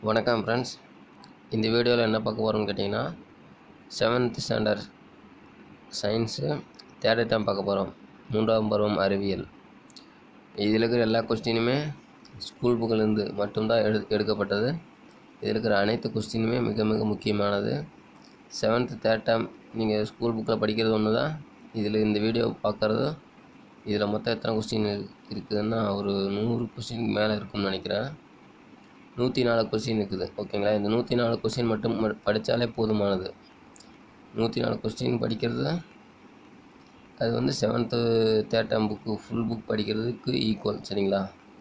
வணக்கம் ஃப்ரெண்ட்ஸ் இந்த வீடியோவில் என்ன பார்க்க போகிறோம்னு கேட்டிங்கன்னா seventh standard science third time பார்க்க போகிறோம் மூன்றாம் பருவம் அறிவியல் இதில் இருக்கிற எல்லா கொஸ்டினுமே ஸ்கூல் புக்கிலேருந்து மட்டும்தான் எடு எடுக்கப்பட்டது இதில் இருக்கிற அனைத்து கொஸ்டினுமே மிக மிக முக்கியமானது செவன்த்து தேர்ட் டைம் நீங்கள் ஸ்கூல் புக்கில் படிக்கிறது ஒன்று தான் இதில் இந்த வீடியோ பார்க்குறது இதில் மொத்தம் எத்தனை கொஸ்டின் இருக்குதுன்னா ஒரு நூறு கொஸ்டின் மேலே இருக்கும்னு நினைக்கிறேன் நூற்றி நாலு கொஸ்டின் இருக்குது ஓகேங்களா இந்த நூற்றி நாலு கொஸ்டின் மட்டும் ம- படித்தாலே போதுமானது நூற்றி நாலு கொஸ்டின் படிக்கிறது அது வந்து செவன்த்து தேர்ட்டாம் புக்கு ஃபுல் புக் படிக்கிறதுக்கு ஈக்குவல் சரிங்களா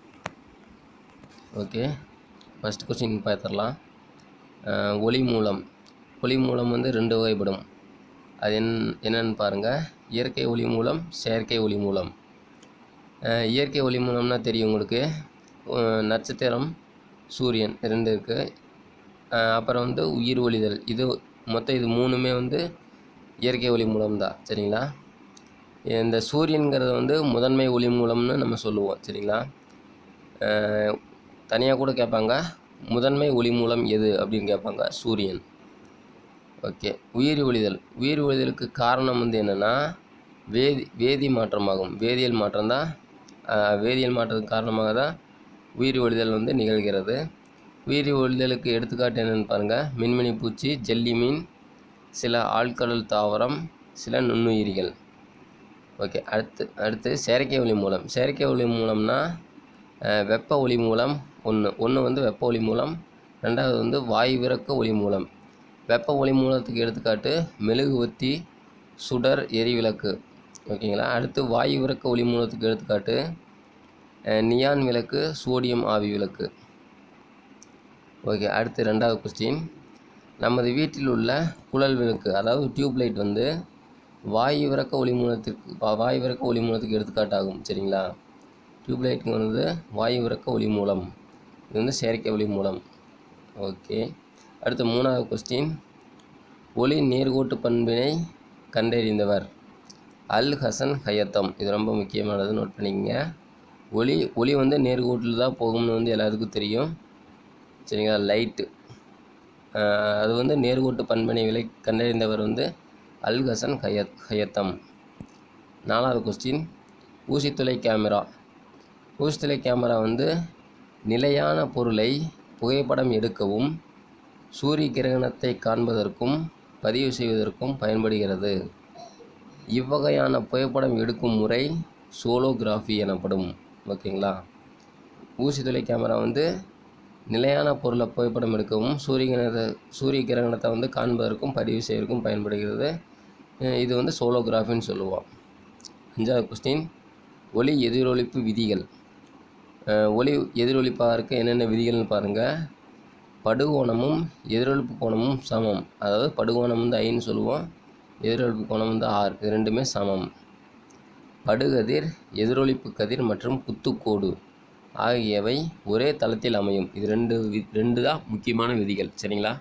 ஓகே ஃபஸ்ட் கொஸ்டின் பார்த்துடலாம் அஹ், ஒளி மூலம் ஒளி மூலம் வந்து ரெண்டு வகைப்படும் அது என் என்னன்னு பாருங்கள் இயற்கை ஒளி மூலம் செயற்கை ஒளி மூலம் அஹ், இயற்கை ஒளி மூலம்னா தெரியும் உங்களுக்கு அஹ், நட்சத்திரம் சூரியன் ரெண்டு இருக்குது அப்புறம் வந்து உயிர் ஒளிதல் இது மொத்தம் இது மூணுமே வந்து இயற்கை ஒளி மூலம் தான் சரிங்களா இந்த சூரியன்கிறது வந்து முதன்மை ஒளி மூலம்னு நம்ம சொல்லுவோம் சரிங்களா தனியாக கூட கேட்பாங்க முதன்மை ஒளி மூலம் எது அப்படின்னு கேட்பாங்க சூரியன் ஓகே உயிர் ஒளிதல் உயிர் ஒளிதலுக்கு காரணம் வந்து என்னென்னா வேதி வேதி மாற்றமாகும் வேதியியல் மாற்றம் தான் வேதியியல் மாற்றத்துக்கு காரணமாக தான் உயிர் ஒளிதல் வந்து நிகழ்கிறது உயிர் ஒளிதலுக்கு எடுத்துக்காட்டு என்னென்னு பாருங்கள் மின்மினி பூச்சி ஜெல்லி மீன் சில ஆழ்கடல் தாவரம் சில நுண்ணுயிரிகள் ஓகே அடுத்து அடுத்து செயற்கை ஒளி மூலம் செயற்கை ஒளி மூலம்னா அஹ், வெப்ப ஒளி மூலம் ஒன்று ஒன்று வந்து வெப்ப ஒளி மூலம் ரெண்டாவது வந்து வாயு விறக்க ஒளி மூலம் வெப்ப ஒளி மூலத்துக்கு எடுத்துக்காட்டு மெழுகுவர்த்தி சுடர் எரிவிளக்கு ஓகேங்களா அடுத்து வாயு விறக்க ஒளி மூலத்துக்கு எடுத்துக்காட்டு அஹ், நியான் விளக்கு சோடியம் ஆவி விளக்கு ஓகே அடுத்து ரெண்டாவது கொஸ்டின் நமது வீட்டில் உள்ள குழல் விளக்கு அதாவது டியூப் லைட் வந்து வாயு விறக்க ஒளி மூலத்திற்கு வா- வாயு விறக்க ஒளி மூலத்துக்கு எடுத்துக்காட்டாகும் சரிங்களா டியூப் லைட்டுக்கு வந்து வாயு விறக்க ஒளி மூலம் இது வந்து செயற்கை ஒளி மூலம் ஓகே அடுத்து மூணாவது கொஸ்டின் ஒளி நேர்கோட்டு பண்பினை கண்டறிந்தவர் அல் ஹசன் ஹயத்தம் இது ரொம்ப முக்கியமானது நோட் பண்ணிக்கங்க ஒளி ஒளி வந்து நேர்கோட்டில் தான் போகும்னு வந்து எல்லாத்துக்கும் தெரியும் சரிங்களா லைட்டு அது வந்து நேர்கோட்டு பண்பினை விலை கண்டறிந்தவர் வந்து அல் ஹசன் ஹயத் ஹயத்தம் நாலாவது கொஸ்டின் ஊசித்துளை கேமரா ஊசித்துளை கேமரா வந்து நிலையான பொருளை புகைப்படம் எடுக்கவும் சூரிய கிரகணத்தை காண்பதற்கும் பதிவு செய்வதற்கும் பயன்படுகிறது இவ்வகையான புகைப்படம் எடுக்கும் முறை சோலோகிராஃபி எனப்படும் ஓகேங்களா ஊசித்துளை கேமரா வந்து நிலையான பொருளை புகைப்படம் எடுக்கவும் சூரிய கிரகணத்தை சூரிய கிரகணத்தை வந்து காண்பதற்கும் பதிவு செய்வதற்கும் பயன்படுகிறது அஹ் இது வந்து சோலோகிராஃபின்னு சொல்லுவோம் அஞ்சாவது கொஸ்டின் ஒளி எதிரொலிப்பு விதிகள் அஹ் ஒளி எதிரொலிப்பாக இருக்க என்னென்ன விதிகள்னு பாருங்கள் படுகோணமும் எதிரொலிப்பு கோணமும் சமம் அதாவது படுகோணம் வந்து ஐன்னு சொல்லுவோம் எதிரொலிப்பு கோணம் வந்து ஆர் இது ரெண்டுமே சமம் படுகதிர் எதிரொலிப்பு கதிர் மற்றும் குத்துக்கோடு ஆகியவை ஒரே தளத்தில் அமையும் இது ரெண்டு வி- ரெண்டு தான் முக்கியமான விதிகள் சரிங்களா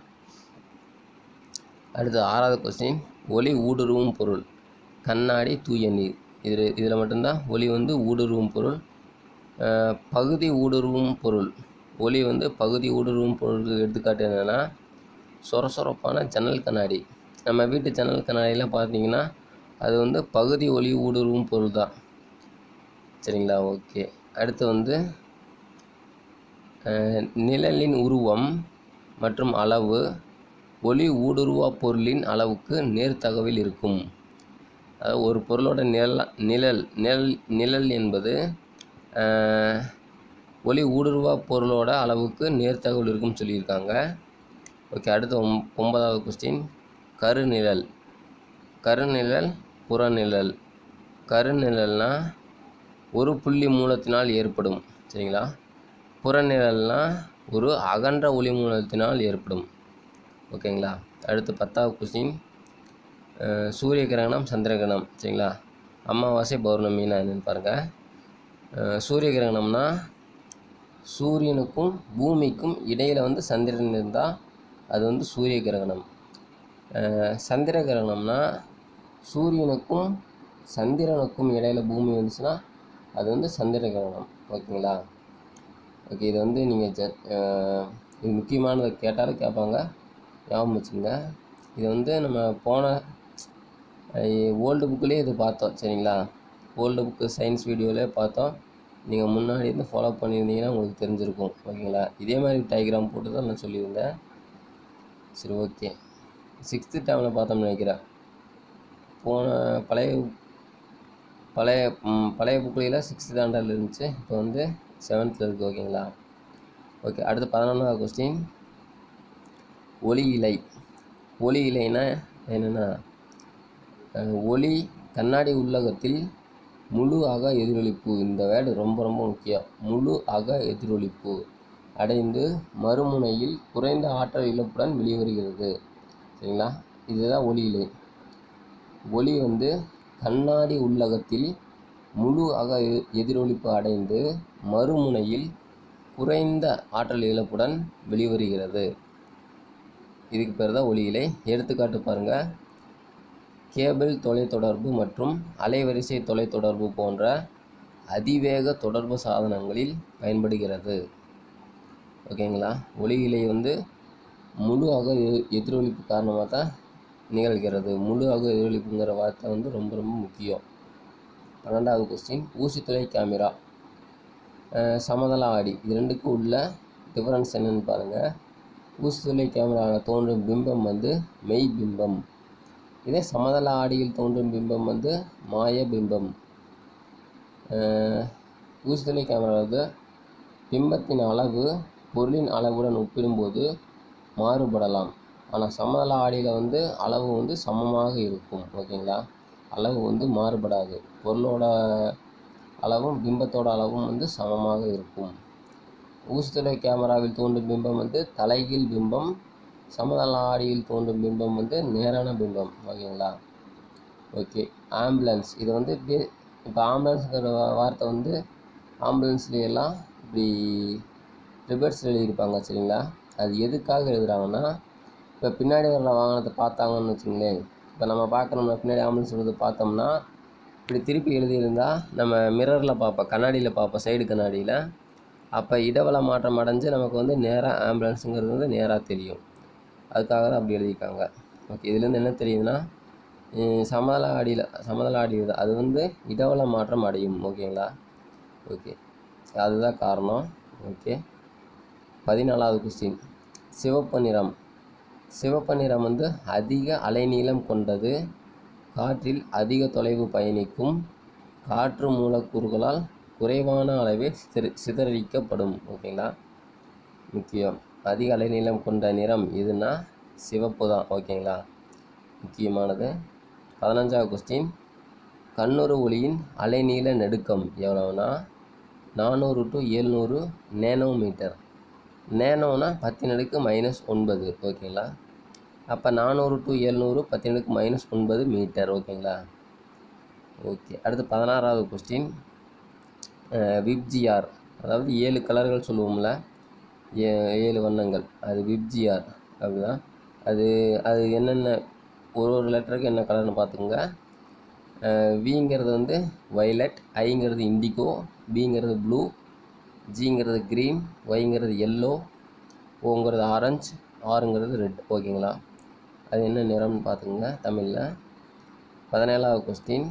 அடுத்து ஆறாவது கொஸ்டின் ஒளி ஊடுருவும் பொருள் கண்ணாடி தூய நீர் இது இதில் மட்டும்தான் ஒளி வந்து ஊடுருவும் பொருள் அஹ், பகுதி ஊடுருவும் பொருள் ஒளி வந்து பகுதி ஊடுருவும் பொருளுக்கு எடுத்துக்காட்டு என்னென்னா சொர சொரப்பான ஜன்னல் கண்ணாடி நம்ம வீட்டு ஜன்னல் கண்ணாடிலாம் பார்த்தீங்கன்னா அது வந்து பகுதி ஒளி ஊடுருவும் பொருள் தான் சரிங்களா ஓகே அடுத்து வந்து அஹ், நிழலின் உருவம் மற்றும் அளவு ஒளி ஊடுருவா பொருளின் அளவுக்கு நேர்த்தகவில் இருக்கும் அதாவது ஒரு பொருளோட நிழல் நிழல் நிழல் நிழல் என்பது அஹ், ஒளி ஊடுருவா பொருளோட அளவுக்கு நேர்த்தகவில் இருக்கும்னு சொல்லியிருக்காங்க ஓகே அடுத்து ஒம் ஒன்பதாவது கொஸ்டின் கருநிழல் கருநிழல் புறநிழல் கருநிழல்னா ஒரு புள்ளி மூலத்தினால் ஏற்படும் சரிங்களா புறநிழல்னா ஒரு அகன்ற ஒளி மூலத்தினால் ஏற்படும் ஓகேங்களா அடுத்து பத்தாவது கொஸ்டின் அஹ், சூரிய கிரகணம் சந்திர கிரகணம் சரிங்களா அமாவாசை பௌர்ணமின்னா என்னென்னு பாருங்கள் அஹ், சூரிய கிரகணம்னா சூரியனுக்கும் பூமிக்கும் இடையில் வந்து சந்திரன் இருந்தால் அது வந்து சூரிய கிரகணம் அஹ், சந்திர கிரகணம்னா சூரியனுக்கும் சந்திரனுக்கும் இடையில் பூமி வந்துச்சுன்னா அது வந்து சந்திர கிரகணம் ஓகேங்களா ஓகே இது வந்து நீங்கள் ஜ இது முக்கியமானதை கேட்டாலும் கேட்பாங்க ஞாபகம் வச்சுங்க இது வந்து நம்ம போன ஓல்டு புக்கிலே இது பார்த்தோம் சரிங்களா ஓல்டு புக்கு சயின்ஸ் வீடியோவிலே பார்த்தோம் நீங்கள் முன்னாடி இருந்து ஃபாலோ பண்ணியிருந்தீங்கன்னா உங்களுக்கு தெரிஞ்சிருக்கும் ஓகேங்களா இதே மாதிரி டயக்ராம் போட்டு தான் நான் சொல்லியிருந்தேன் சரி ஓகே சிக்ஸ்த்து டேமில் பார்த்தோம்னு நினைக்கிறேன் போன பழைய பழைய ம், பழைய புக்கில் சிக்ஸ்த்து ஸ்டாண்டர்டில் இருந்துச்சு இப்போ வந்து செவன்த்தில் இருக்குது ஓகேங்களா ஓகே அடுத்து பதினொன்றாவது கொஸ்டின் ஒளி இலை ஒளி இலைனா என்னென்னா அஹ், ஒளி கண்ணாடி உள்ளகத்தில் முழு அக எதிரொலிப்பு இந்த வேர்டு ரொம்ப ரொம்ப முக்கியம் முழு அக எதிரொலிப்பு அடைந்து மறுமுனையில் குறைந்த ஆற்றல் இழப்புடன் வெளிவருகிறது சரிங்களா இதுதான் ஒளி இலை ஒளி வந்து கண்ணாடி உள்ளகத்தில் முழு அக எ- எதிரொலிப்பு அடைந்து மறுமுனையில் குறைந்த ஆற்றல் இழப்புடன் வெளிவருகிறது இதுக்கு பேர் தான் ஒளி இலை எடுத்துக்காட்டு பாருங்க கேபிள் தொலைத்தொடர்பு மற்றும் அலைவரிசை தொலைத்தொடர்பு போன்ற அதிவேக தொடர்பு சாதனங்களில் பயன்படுகிறது ஓகேங்களா ஒளி இலை வந்து முழு அக எ- எதிரொலிப்பு காரணமாக தான் நிகழ்கிறது முழு அக எதிரொலிப்புங்கிற வார்த்தை வந்து ரொம்ப ரொம்ப முக்கியம் பன்னெண்டாவது கொஸ்டின் ஊசித்துளை கேமரா அஹ் சமதள ஆடி இது ரெண்டுக்கும் உள்ள டிஃபரன்ஸ் என்னன்னு பாருங்கள் ஊசித்துளை கேமராவில் தோன்றும் பிம்பம் வந்து மெய் பிம்பம் இதே சமதள ஆடியில் தோன்றும் பிம்பம் வந்து மாய பிம்பம் அஹ் ஊசித்துளை கேமராவது பிம்பத்தின் அளவு பொருளின் அளவுடன் ஒப்பிடும்போது மாறுபடலாம் ஆனால் சமதள ஆடியில் வந்து அளவு வந்து சமமாக இருக்கும் ஓகேங்களா அளவு வந்து மாறுபடாது பொருளோட அளவும் பிம்பத்தோட அளவும் வந்து சமமாக இருக்கும் ஊசித்துளை கேமராவில் தோன்றும் பிம்பம் வந்து தலைகீழ் பிம்பம் சமதள ஆடியில் தோன்றும் பிம்பம் வந்து நேரான பிம்பம் ஓகேங்களா ஓகே ஆம்புலன்ஸ் இது வந்து இப்படி இப்போ ஆம்புலன்ஸுங்கிற வார்த்தை வந்து ஆம்புலன்ஸ்ல எல்லாம் இப்படி ரிவர்ஸ் எழுதியிருப்பாங்க சரிங்களா அது எதுக்காக எழுதுறாங்கன்னா இப்போ பின்னாடி வர்ற வாகனத்தை பார்த்தாங்கன்னு வச்சுங்களேன் இப்போ நம்ம பார்க்குறோம்னா பின்னாடி ஆம்புலன்ஸ் வருது பார்த்தோம்னா இப்படி திருப்பி எழுதியிருந்தா நம்ம மிரரில் பார்ப்போம் கண்ணாடியில் பார்ப்போம் சைடு கண்ணாடியில் அப்போ இடவள மாற்றம் அடைஞ்சு நமக்கு வந்து நேராக ஆம்புலன்ஸுங்கிறது வந்து நேராக தெரியும் அதுக்காக தான் அப்படி எழுதியிருக்காங்க ஓகே இதுலேருந்து என்ன தெரியுதுன்னா ஹம், சமதள ஆடியில் சமதள ஆடி இது. அது வந்து இடவள மாற்றம் அடையும் ஓகேங்களா ஓகே அதுதான் காரணம் ஓகே பதினாலாவது கொஸ்டின் சிவப்பு நிறம் சிவப்பு நிறம் வந்து அதிக அலைநீளம் கொண்டது காற்றில் அதிக தொலைவு பயணிக்கும் காற்று மூலக்கூறுகளால் குறைவான அளவில் சிதற சிதறடிக்கப்படும் ஓகேங்களா முக்கியம் அதிக அலைநீளம் கொண்ட நிறம் எதுனா சிவப்பு தான் ஓகேங்களா முக்கியமானது பதினஞ்சாவது கொஸ்டின் கண்ணுறு ஒளியின் அலைநீள நெடுக்கம் எவ்வளவுனா நானூறு டு எழுநூறு நேனோமீட்டர் நேனோனா பத்தினடுக்கு மைனஸ் ஒன்பது ஓகேங்களா அப்போ நானூறு டு எழுநூறு பத்தினடுக்கு மைனஸ் ஒன்பது மீட்டர் ஓகேங்களா ஓகே அடுத்து பதினாறாவது கொஸ்டின் விப்ஜிஆர் அதாவது ஏழு கலர்கள் சொல்லுவோம்ல ஏ ஏழு வண்ணங்கள் அது விப்ஜிஆர் அப்படிதான் அது அது என்னென்ன ஒரு ஒரு லெட்டருக்கு என்ன கலர்னு பார்த்துக்கோங்க விங்கிறது வந்து வயலட் ஐங்கிறது இண்டிகோ பிங்கிறது ப்ளூ ஜிங்கிறது க்ரீன் ஒய்ங்கிறது எல்லோ ஓங்கிறது ஆரஞ்சு ஆறுங்கிறது ரெட் ஓகேங்களா அது என்ன நிறம்னு பார்த்துக்கோங்க தமிழில் பதினேழாவது கொஸ்டின்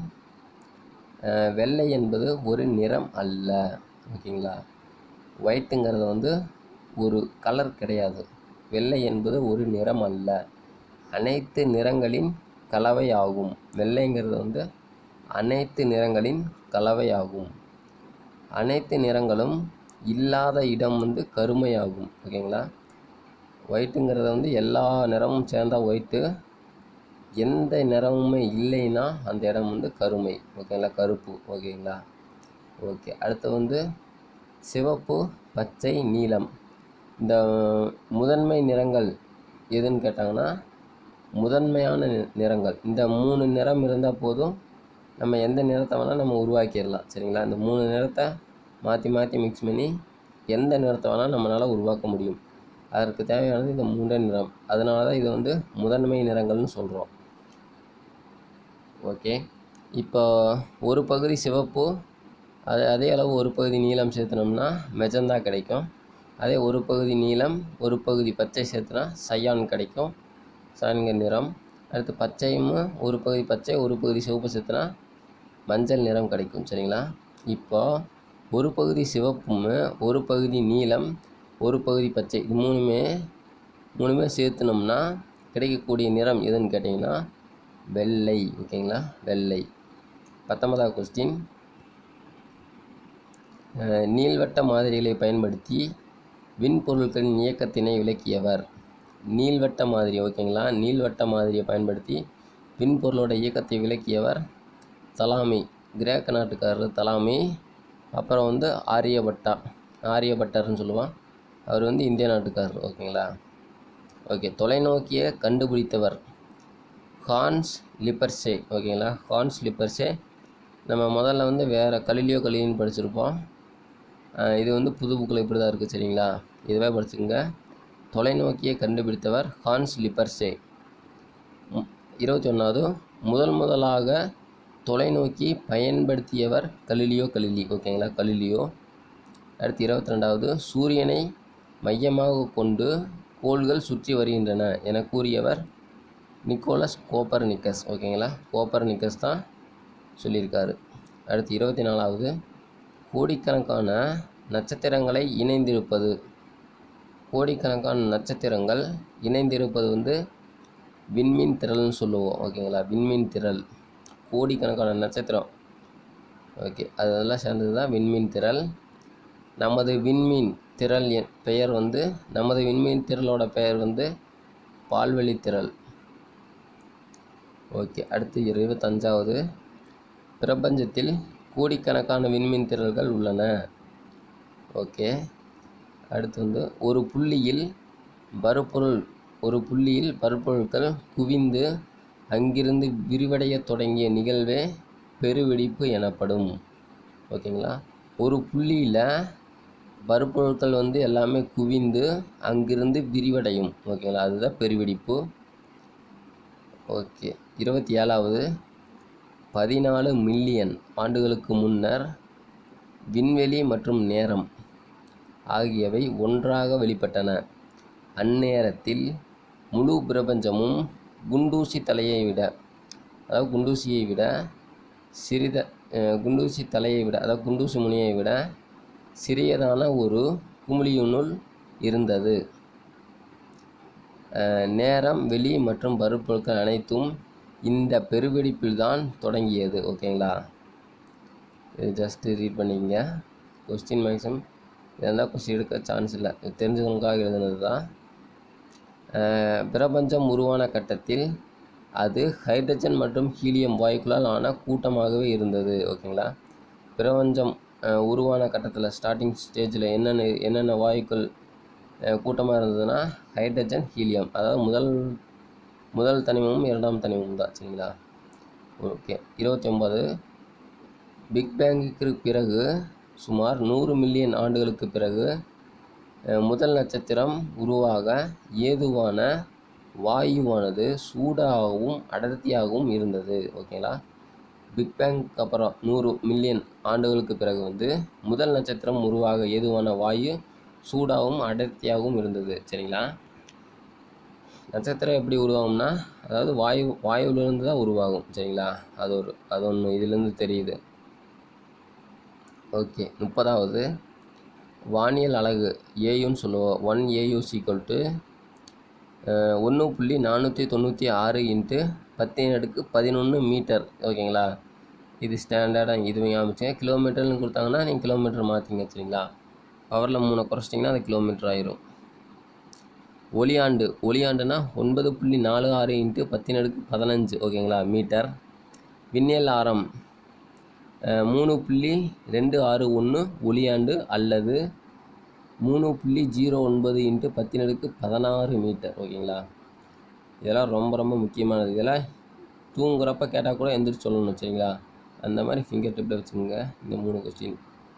வெள்ளை என்பது ஒரு நிறம் அல்ல ஓகேங்களா ஒயிட்டுங்கிறது வந்து ஒரு கலர் கிடையாது வெள்ளை என்பது ஒரு நிறம் அல்ல அனைத்து நிறங்களின் கலவையாகும் வெள்ளைங்கிறது வந்து அனைத்து நிறங்களின் கலவையாகும் அனைத்து நிறங்களும் இல்லாத இடம் வந்து கருமையாகும் ஓகேங்களா ஒயிட்டுங்கிறது வந்து எல்லா நிறமும் சேர்ந்தா ஒயிட்டு எந்த நிறமுமே இல்லைன்னா அந்த இடம் வந்து கருமை ஓகேங்களா கருப்பு ஓகேங்களா ஓகே அடுத்து வந்து சிவப்பு பச்சை நீலம் இந்த முதன்மை நிறங்கள் எதுன்னு கேட்டாங்கன்னா முதன்மையான நி- நிறங்கள் இந்த மூணு நிறம் இருந்தால் போதும் நம்ம எந்த நிறத்தை வேணால் நம்ம உருவாக்கிடலாம் சரிங்களா இந்த மூணு நிறத்தை மாற்றி மாற்றி மிக்ஸ் பண்ணி எந்த நிறத்தை வேணால் நம்மளால் உருவாக்க முடியும் அதற்கு தேவையானது இந்த மூன்றே நிறம் அதனால தான் இது வந்து முதன்மை நிறங்கள்னு சொல்கிறோம் ஓகே இப்போ ஒரு பகுதி சிவப்பு அது அதே அளவு ஒரு பகுதி நீலம் சேர்த்துனோம்னா மெஜந்தா கிடைக்கும் அதே ஒரு பகுதி நீலம் ஒரு பகுதி பச்சை சேர்த்துனா சயான் கிடைக்கும் சயான்கிற நிறம் அடுத்து பச்சையும் ஒரு பகுதி பச்சை ஒரு பகுதி சிவப்பு சேர்த்துனா மஞ்சள் நிறம் கிடைக்கும் சரிங்களா இப்போ ஒரு பகுதி சிவப்பும் ஒரு பகுதி நீலம் ஒரு பகுதி பச்சை இது மூணுமே மூணுமே சேர்த்துனோம்னா கிடைக்கக்கூடிய நிறம் எதுன்னு கேட்டிங்கன்னா வெள்ளை ஓகேங்களா வெள்ளை பத்தொன்பதாவது கொஸ்டின் நீள்வட்ட மாதிரிகளை பயன்படுத்தி விண்பொருட்களின் இயக்கத்தினை விளக்கியவர் நீள்வட்ட மாதிரி ஓகேங்களா நீள்வட்ட மாதிரியை பயன்படுத்தி விண்பொருளோட இயக்கத்தை விளக்கியவர் தலாமி கிரேக்க நாட்டுக்காரர் தலாமி அப்புறம் வந்து ஆரியபட்டா ஆரியபட்டர்னு சொல்லுவான் அவர் வந்து இந்திய நாட்டுக்காரர் ஓகேங்களா ஓகே தொலைநோக்கியை கண்டுபிடித்தவர் ஹான்ஸ் லிப்பர்சே ஓகேங்களா ஹான்ஸ் லிப்பர்சே நம்ம முதல்ல வந்து வேறு கலிலியோ கலிலின்னு படிச்சிருப்போம் ஆஹ் இது வந்து புது புக்கில் இப்படி தான் இருக்குது சரிங்களா இதுவே படிச்சுங்க தொலைநோக்கியை கண்டுபிடித்தவர் ஹான்ஸ் லிப்பர்சே ம், இருபத்தி ஒன்றாவது முதல் முதலாக தொலைநோக்கி பயன்படுத்தியவர் கலிலியோ கலிலி ஓகேங்களா கலிலியோ அடுத்து இருபத்தி ரெண்டாவது சூரியனை மையமாக கொண்டு கோள்கள் சுற்றி வருகின்றன என கூறியவர் நிக்கோலஸ் கோப்பர் நிக்கஸ் ஓகேங்களா கோப்பர் நிக்கஸ் தான் சொல்லியிருக்காரு அடுத்து இருபத்தி நாலாவது கோடிக்கணக்கான நட்சத்திரங்களை இணைந்திருப்பது கோடிக்கணக்கான நட்சத்திரங்கள் இணைந்திருப்பது வந்து விண்மீன் திரள்னு சொல்லுவோம் ஓகேங்களா விண்மீன் திரள் கோடிக்கணக்கான நட்சத்திரம் ஓகே அதெல்லாம் சேர்ந்தது தான் விண்மீன் திரள் நமது விண்மீன் திரள் எ- பெயர் வந்து நமது விண்மீன் திரளோட பெயர் வந்து பால்வெளி திரள் ஓகே அடுத்து இருபத்தஞ்சாவது பிரபஞ்சத்தில் கோடிக்கணக்கான விண்மீன் திரள்கள் உள்ளன ஓகே அடுத்து வந்து ஒரு புள்ளியில் பருப்பொருள் ஒரு புள்ளியில் பருப்பொருட்கள் குவிந்து அங்கிருந்து விரிவடையத் தொடங்கிய நிகழ்வே பெருவெடிப்பு எனப்படும் ஓகேங்களா ஒரு புள்ளியில் பருப்பொருட்கள் வந்து எல்லாமே குவிந்து அங்கிருந்து விரிவடையும் ஓகேங்களா அதுதான் பெருவெடிப்பு ஓகே இருபத்தி ஏழாவது பதினாலு மில்லியன் ஆண்டுகளுக்கு முன்னர் விண்வெளி மற்றும் நேரம் ஆகியவை ஒன்றாக வெளிப்பட்டன அந்நேரத்தில் முழு பிரபஞ்சமும் குண்டூசி தலையை விட அதாவது குண்டூசியை விட சிறித அஹ், குண்டூசி தலையை விட அதாவது குண்டூசி முனியை விட சிறியதான ஒரு குமிழியினுள் இருந்தது அஹ், நேரம் வெளி மற்றும் பருப்பொருட்கள் அனைத்தும் இந்த பெருவெடிப்பில்தான் தொடங்கியது ஓகேங்களா இது ஜஸ்ட்டு ரீட் பண்ணிக்கங்க கொஸ்டின் மேக்ஸிமம் இதெல்லாம் கொஸ்டின் எடுக்க சான்ஸ் இல்லை இது தெரிஞ்சுக்கணுக்காக எழுதுனது தான் அஹ், பிரபஞ்சம் உருவான கட்டத்தில் அது ஹைட்ரஜன் மற்றும் ஹீலியம் வாயுக்களால் ஆன கூட்டமாகவே இருந்தது ஓகேங்களா பிரபஞ்சம் அஹ், உருவான கட்டத்தில் ஸ்டார்டிங் ஸ்டேஜில் என்னென்ன என்னென்ன வாயுக்கள் கூட்டமாக இருந்ததுன்னா ஹைட்ரஜன் ஹீலியம் அதாவது முதல் முதல் தனிமமும் இரண்டாம் தனிமமும் தான் சரிங்களா ஓகே இருபத்தி ஒன்பது பிக் பேங்குக்கு பிறகு சுமார் நூறு மில்லியன் ஆண்டுகளுக்கு பிறகு அஹ், முதல் நட்சத்திரம் உருவாக ஏதுவான வாயுவானது சூடாகவும் அடர்த்தியாகவும் இருந்தது ஓகேங்களா பிக் பேங்க்கு அப்புறம் நூறு மில்லியன் ஆண்டுகளுக்கு பிறகு வந்து முதல் நட்சத்திரம் உருவாக ஏதுவான வாயு சூடாகவும் அடர்த்தியாகவும் இருந்தது சரிங்களா நட்சத்திரம் எப்படி உருவாகும்னா அதாவது வாயு வாயுவிலிருந்து தான் உருவாகும் சரிங்களா அது ஒரு அது ஒன்று இதுலேருந்து தெரியுது ஓகே முப்பதாவது வானியல் அலகு ஏயுன்னு சொல்லுவோம் ஒன் ஏயு சீக்வல் டு ஒன்று புள்ளி நானூற்றி தொண்ணூற்றி ஆறு இன்ட்டு பத்தின் அடுக்கு பதினொன்று மீட்டர் ஓகேங்களா இது ஸ்டாண்டர்டாக இதுவே ஆரம்பிச்சுங்க கிலோமீட்டர்னு கொடுத்தாங்கன்னா நீங்கள் கிலோமீட்டர் மாற்றிங்க சரிங்களா பவரில் மூணு குறைச்சிட்டிங்கன்னா அது கிலோமீட்டர் ஆயிரும் ஒளியாண்டு ஒளியாண்டுனா ஒன்பது புள்ளி நாலு ஆறு இன்ட்டு பத்தின் அடுக்கு பதினஞ்சு ஓகேங்களா மீட்டர் விண்ணியல் ஆரம் அஹ், மூணு புள்ளி ரெண்டு ஆறு ஒன்று ஒளியாண்டு அல்லது மூணு புள்ளி ஜீரோ ஒன்பது இன்ட்டு பத்தின் அடுக்கு பதினாறு மீட்டர் ஓகேங்களா இதெல்லாம் ரொம்ப ரொம்ப முக்கியமானது இதெல்லாம் தூங்குறப்ப கேட்டால் கூட எந்திரிச்சு சொல்லணும் சரிங்களா அந்த மாதிரி ஃபிங்கர் டிப்பில் வச்சுக்கோங்க இந்த மூணு கொஸ்டின்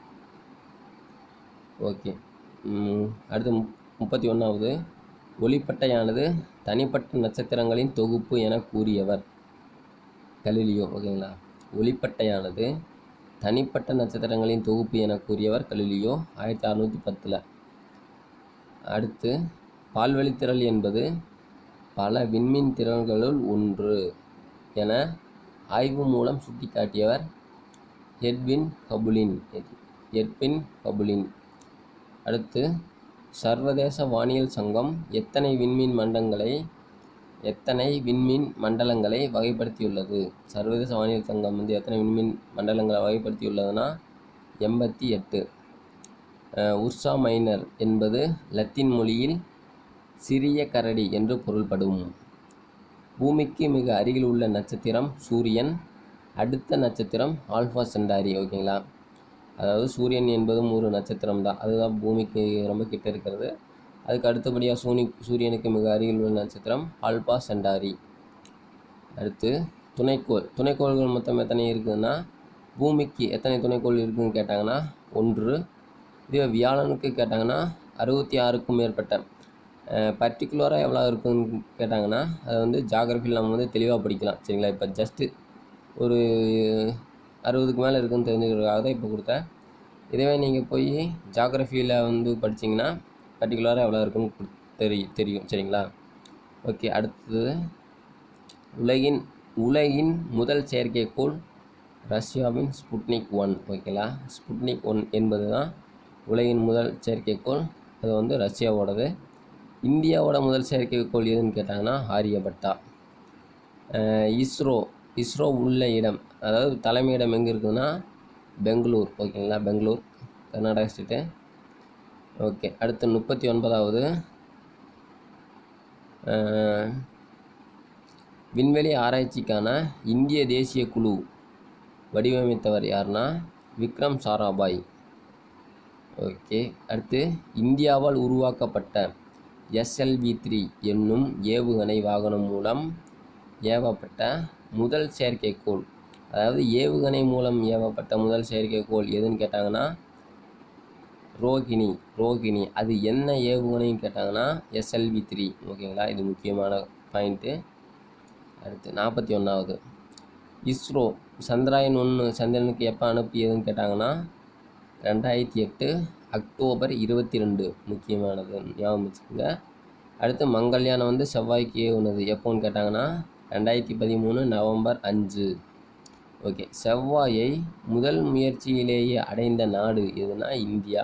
ஓகே ம், அடுத்து முப் முப்பத்தி ஒன்றாவது ஒளிப்பட்டையானது தனிப்பட்ட நட்சத்திரங்களின் தொகுப்பு என கூறியவர் கலிலியோ ஓகேங்களா ஒளிப்பட்டையானது தனிப்பட்ட நட்சத்திரங்களின் தொகுப்பு என கூறியவர் கலிலியோ ஆயிரத்தி அறநூற்றி பத்தில் அடுத்து பால்வழி திரள் என்பது பல விண்மீன் திரள்களுள் ஒன்று என ஆய்வு மூலம் சுட்டிக்காட்டியவர் எட்வின் ஹபுலின் எட்வின் ஹபுலின் அடுத்து சர்வதேச வானியல் சங்கம் எத்தனை விண்மீன் மண்டங்களை எத்தனை விண்மீன் மண்டலங்களை வகைப்படுத்தியுள்ளது சர்வதேச வானியல் சங்கம் வந்து எத்தனை விண்மீன் மண்டலங்களை வகைப்படுத்தியுள்ளதுன்னா எண்பத்தி எட்டு உர்சா மைனர் என்பது லத்தீன் மொழியில் சிறிய கரடி என்று பொருள்படும் பூமிக்கு மிக அருகில் உள்ள நட்சத்திரம் சூரியன் அடுத்த நட்சத்திரம் ஆல்ஃபா சென்டாரி ஓகேங்களா அதாவது சூரியன் என்பதும் ஒரு நட்சத்திரம் தான் அதுதான் பூமிக்கு ரொம்ப கிட்ட இருக்கிறது அதுக்கு அடுத்தபடியாக சூனி சூரியனுக்கு மிக அருகில் உள்ள நட்சத்திரம் ஆல்பா சென்டாரி அடுத்து துணைக்கோள் துணைக்கோள்கள் மொத்தம் எத்தனை இருக்குதுன்னா பூமிக்கு எத்தனை துணைக்கோள் இருக்குதுன்னு கேட்டாங்கன்னா ஒன்று இதுவே வியாழனுக்கு கேட்டாங்கன்னா அறுபத்தி ஆறுக்கும் மேற்பட்ட பர்டிகுலராக எவ்வளோ இருக்குன்னு கேட்டாங்கன்னா அதை வந்து ஜாகிரஃபியில் நம்ம வந்து தெளிவாக படிக்கலாம் சரிங்களா இப்போ ஜஸ்ட்டு ஒரு அறுபதுக்கு மேலே இருக்குன்னு தெரிஞ்சுக்கிறதுக்காக தான் இப்போ கொடுத்தேன் இதுவே நீங்கள் போய் ஜாகிரஃபியில் வந்து படிச்சிங்கன்னா பர்டிகுலராக எவ்வளோ இருக்குன்னு கு- தெரி தெரியும் சரிங்களா ஓகே அடுத்தது உலகின் உலகின் முதல் செயற்கைக்கோள் ரஷ்யாவின் ஸ்புட்னிக் ஒன் ஓகேங்களா ஸ்புட்னிக் ஒன் என்பது தான் உலகின் முதல் செயற்கைக்கோள் அது வந்து ரஷ்யாவோடது இந்தியாவோட முதல் செயற்கைக்கோள் எதுன்னு கேட்டாங்கன்னா ஆரியபட்டா அஹ் இஸ்ரோ இஸ்ரோ உள்ள இடம் அதாவது தலைமையிடம் எங்கே இருக்குதுன்னா பெங்களூர் ஓகேங்களா பெங்களூர் கர்நாடகா ஸ்டேட்டு ஓகே அடுத்து முப்பத்தி ஒன்பதாவது அஹ், விண்வெளி ஆராய்ச்சிக்கான இந்திய தேசிய குழு வடிவமைத்தவர் யாருன்னா விக்ரம் சாராபாய் ஓகே அடுத்து இந்தியாவால் உருவாக்கப்பட்ட எஸ்எல்வி த்ரீ என்னும் ஏவுகணை வாகனம் மூலம் ஏவப்பட்ட முதல் செயற்கைக்கோள் அதாவது ஏவுகணை மூலம் ஏவப்பட்ட முதல் செயற்கைக்கோள் எதுன்னு கேட்டாங்கன்னா ரோகிணி ரோகிணி அது என்ன ஏவுகணைன்னு கேட்டாங்கன்னா எஸ்எல்வி த்ரீ ஓகேங்களா இது முக்கியமான பாயிண்ட்டு அடுத்து நாற்பத்தி ஒன்றாவது இஸ்ரோ சந்திராயன் ஒன்று சந்திரனுக்கு எப்போ அனுப்பியதுன்னு கேட்டாங்கன்னா ரெண்டாயிரத்தி எட்டு அக்டோபர் இருபத்தி ரெண்டு முக்கியமானது ஞாபகம் வச்சுக்கோங்க அடுத்து மங்கள்யானம் வந்து செவ்வாய்க்கு ஏவுனது எப்போன்னு கேட்டாங்கன்னா ரெண்டாயிரத்தி பதிமூணு நவம்பர் அஞ்சு ஓகே செவ்வாயை முதல் முயற்சியிலேயே அடைந்த நாடு எதுனா இந்தியா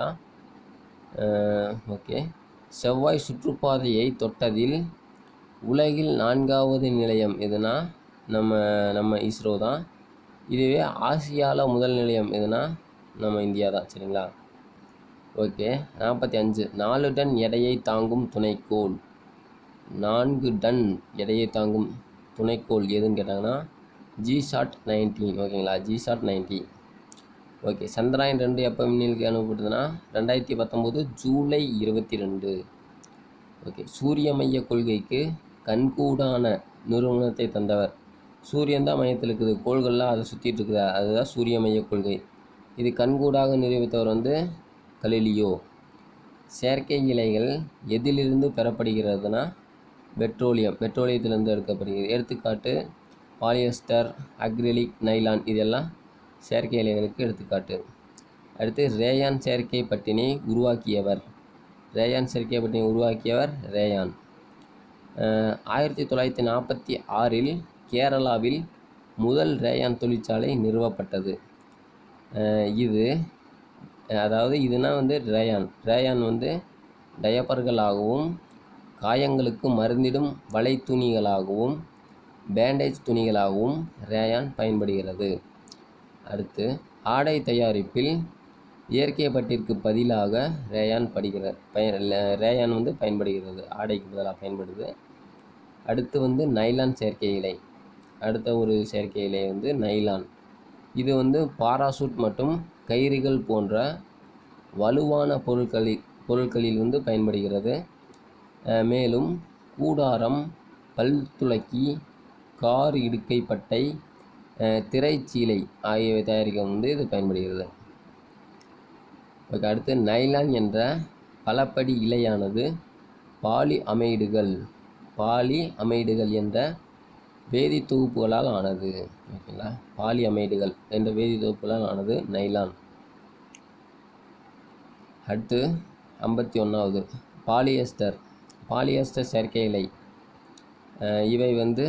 ஓகே செவ்வாய் சுற்றுப்பாதையை தொட்டதில் உலகில் நான்காவது நிலையம் எதுனா நம்ம நம்ம இஸ்ரோ தான் இதுவே ஆசியாவில் முதல் நிலையம் எதுனா நம்ம இந்தியா தான் சரிங்களா ஓகே நாற்பத்தி அஞ்சு நாலு டன் எடையை தாங்கும் துணைக்கோள் நான்கு டன் எடையை தாங்கும் துணைக்கோள் எதுன்னு கேட்டாங்கன்னா ஜிசாட் நைன்டீன் ஓகேங்களா ஜிசாட் நைன்டி ஓகே சந்திராயன் ரெண்டு எப்போ விண்ணிலுக்கு அனுப்பப்பட்டதுன்னா ரெண்டாயிரத்தி பத்தொம்போது ஜூலை இருபத்தி ரெண்டு ஓகே சூரிய மைய கொள்கைக்கு கண்கூடான நிறுவனத்தை தந்தவர் சூரியன் தான் மையத்தில் இருக்குது கோள்கள்லாம் அதை சுற்றிட்டு இருக்குது அதுதான் சூரிய மைய கொள்கை இது கண்கூடாக நிரூபித்தவர் வந்து கலிலியோ செயற்கை இலைகள் எதிலிருந்து பெறப்படுகிறதுனா பெட்ரோலியம் பெட்ரோலியத்திலிருந்து எடுக்கப்படுகிறது எடுத்துக்காட்டு பாலியஸ்டர் அக்ரிலிக் நைலான் இதெல்லாம் செயற்கை இலைகளுக்கு எடுத்துக்காட்டு அடுத்து ரேயான் செயற்கை பட்டினை உருவாக்கியவர் ரேயான் செயற்கை பட்டினை உருவாக்கியவர் ரேயான் அஹ் ஆயிரத்தி தொள்ளாயிரத்தி நாற்பத்தி ஆறில் கேரளாவில் முதல் ரேயான் தொழிற்சாலை நிறுவப்பட்டது அஹ் இது அதாவது இதுனா வந்து ரேயான் ரேயான் வந்து டயப்பர்களாகவும் காயங்களுக்கு மருந்திடும் வலை துணிகளாகவும் பேண்டேஜ் துணிகளாகவும் ரேயான் பயன்படுகிறது அடுத்து ஆடை தயாரிப்பில் இயற்கை பட்டிற்கு பதிலாக ரேயான் படுகிற பயன் ரேயான் வந்து பயன்படுகிறது ஆடைக்கு பதிலாக பயன்படுது அடுத்து வந்து நைலான் செயற்கை இலை அடுத்த ஒரு செயற்கை இலை வந்து நைலான் இது வந்து பாராசூட் மற்றும் கயிறுகள் போன்ற வலுவான பொருட்களில் பொருட்களில் வந்து பயன்படுகிறது அஹ் மேலும் கூடாரம் பல் துளக்கி கார் இடுக்கை பட்டை அஹ் திரைச்சீலை ஆகியவை தயாரிக்க வந்து இது பயன்படுகிறது ஓகே அடுத்து நைலான் என்ற பலப்படி இலையானது பாலி அமைடுகள் பாலி அமைடுகள் என்ற வேதி தொகுப்புகளால் ஆனது ஓகேங்களா பாலி அமைடுகள் என்ற வேதி தொகுப்புகளால் ஆனது நைலான் அடுத்து ஐம்பத்தி ஒன்றாவது பாலியஸ்டர் பாலியஸ்டர் செயற்கை இலை அஹ் இவை வந்து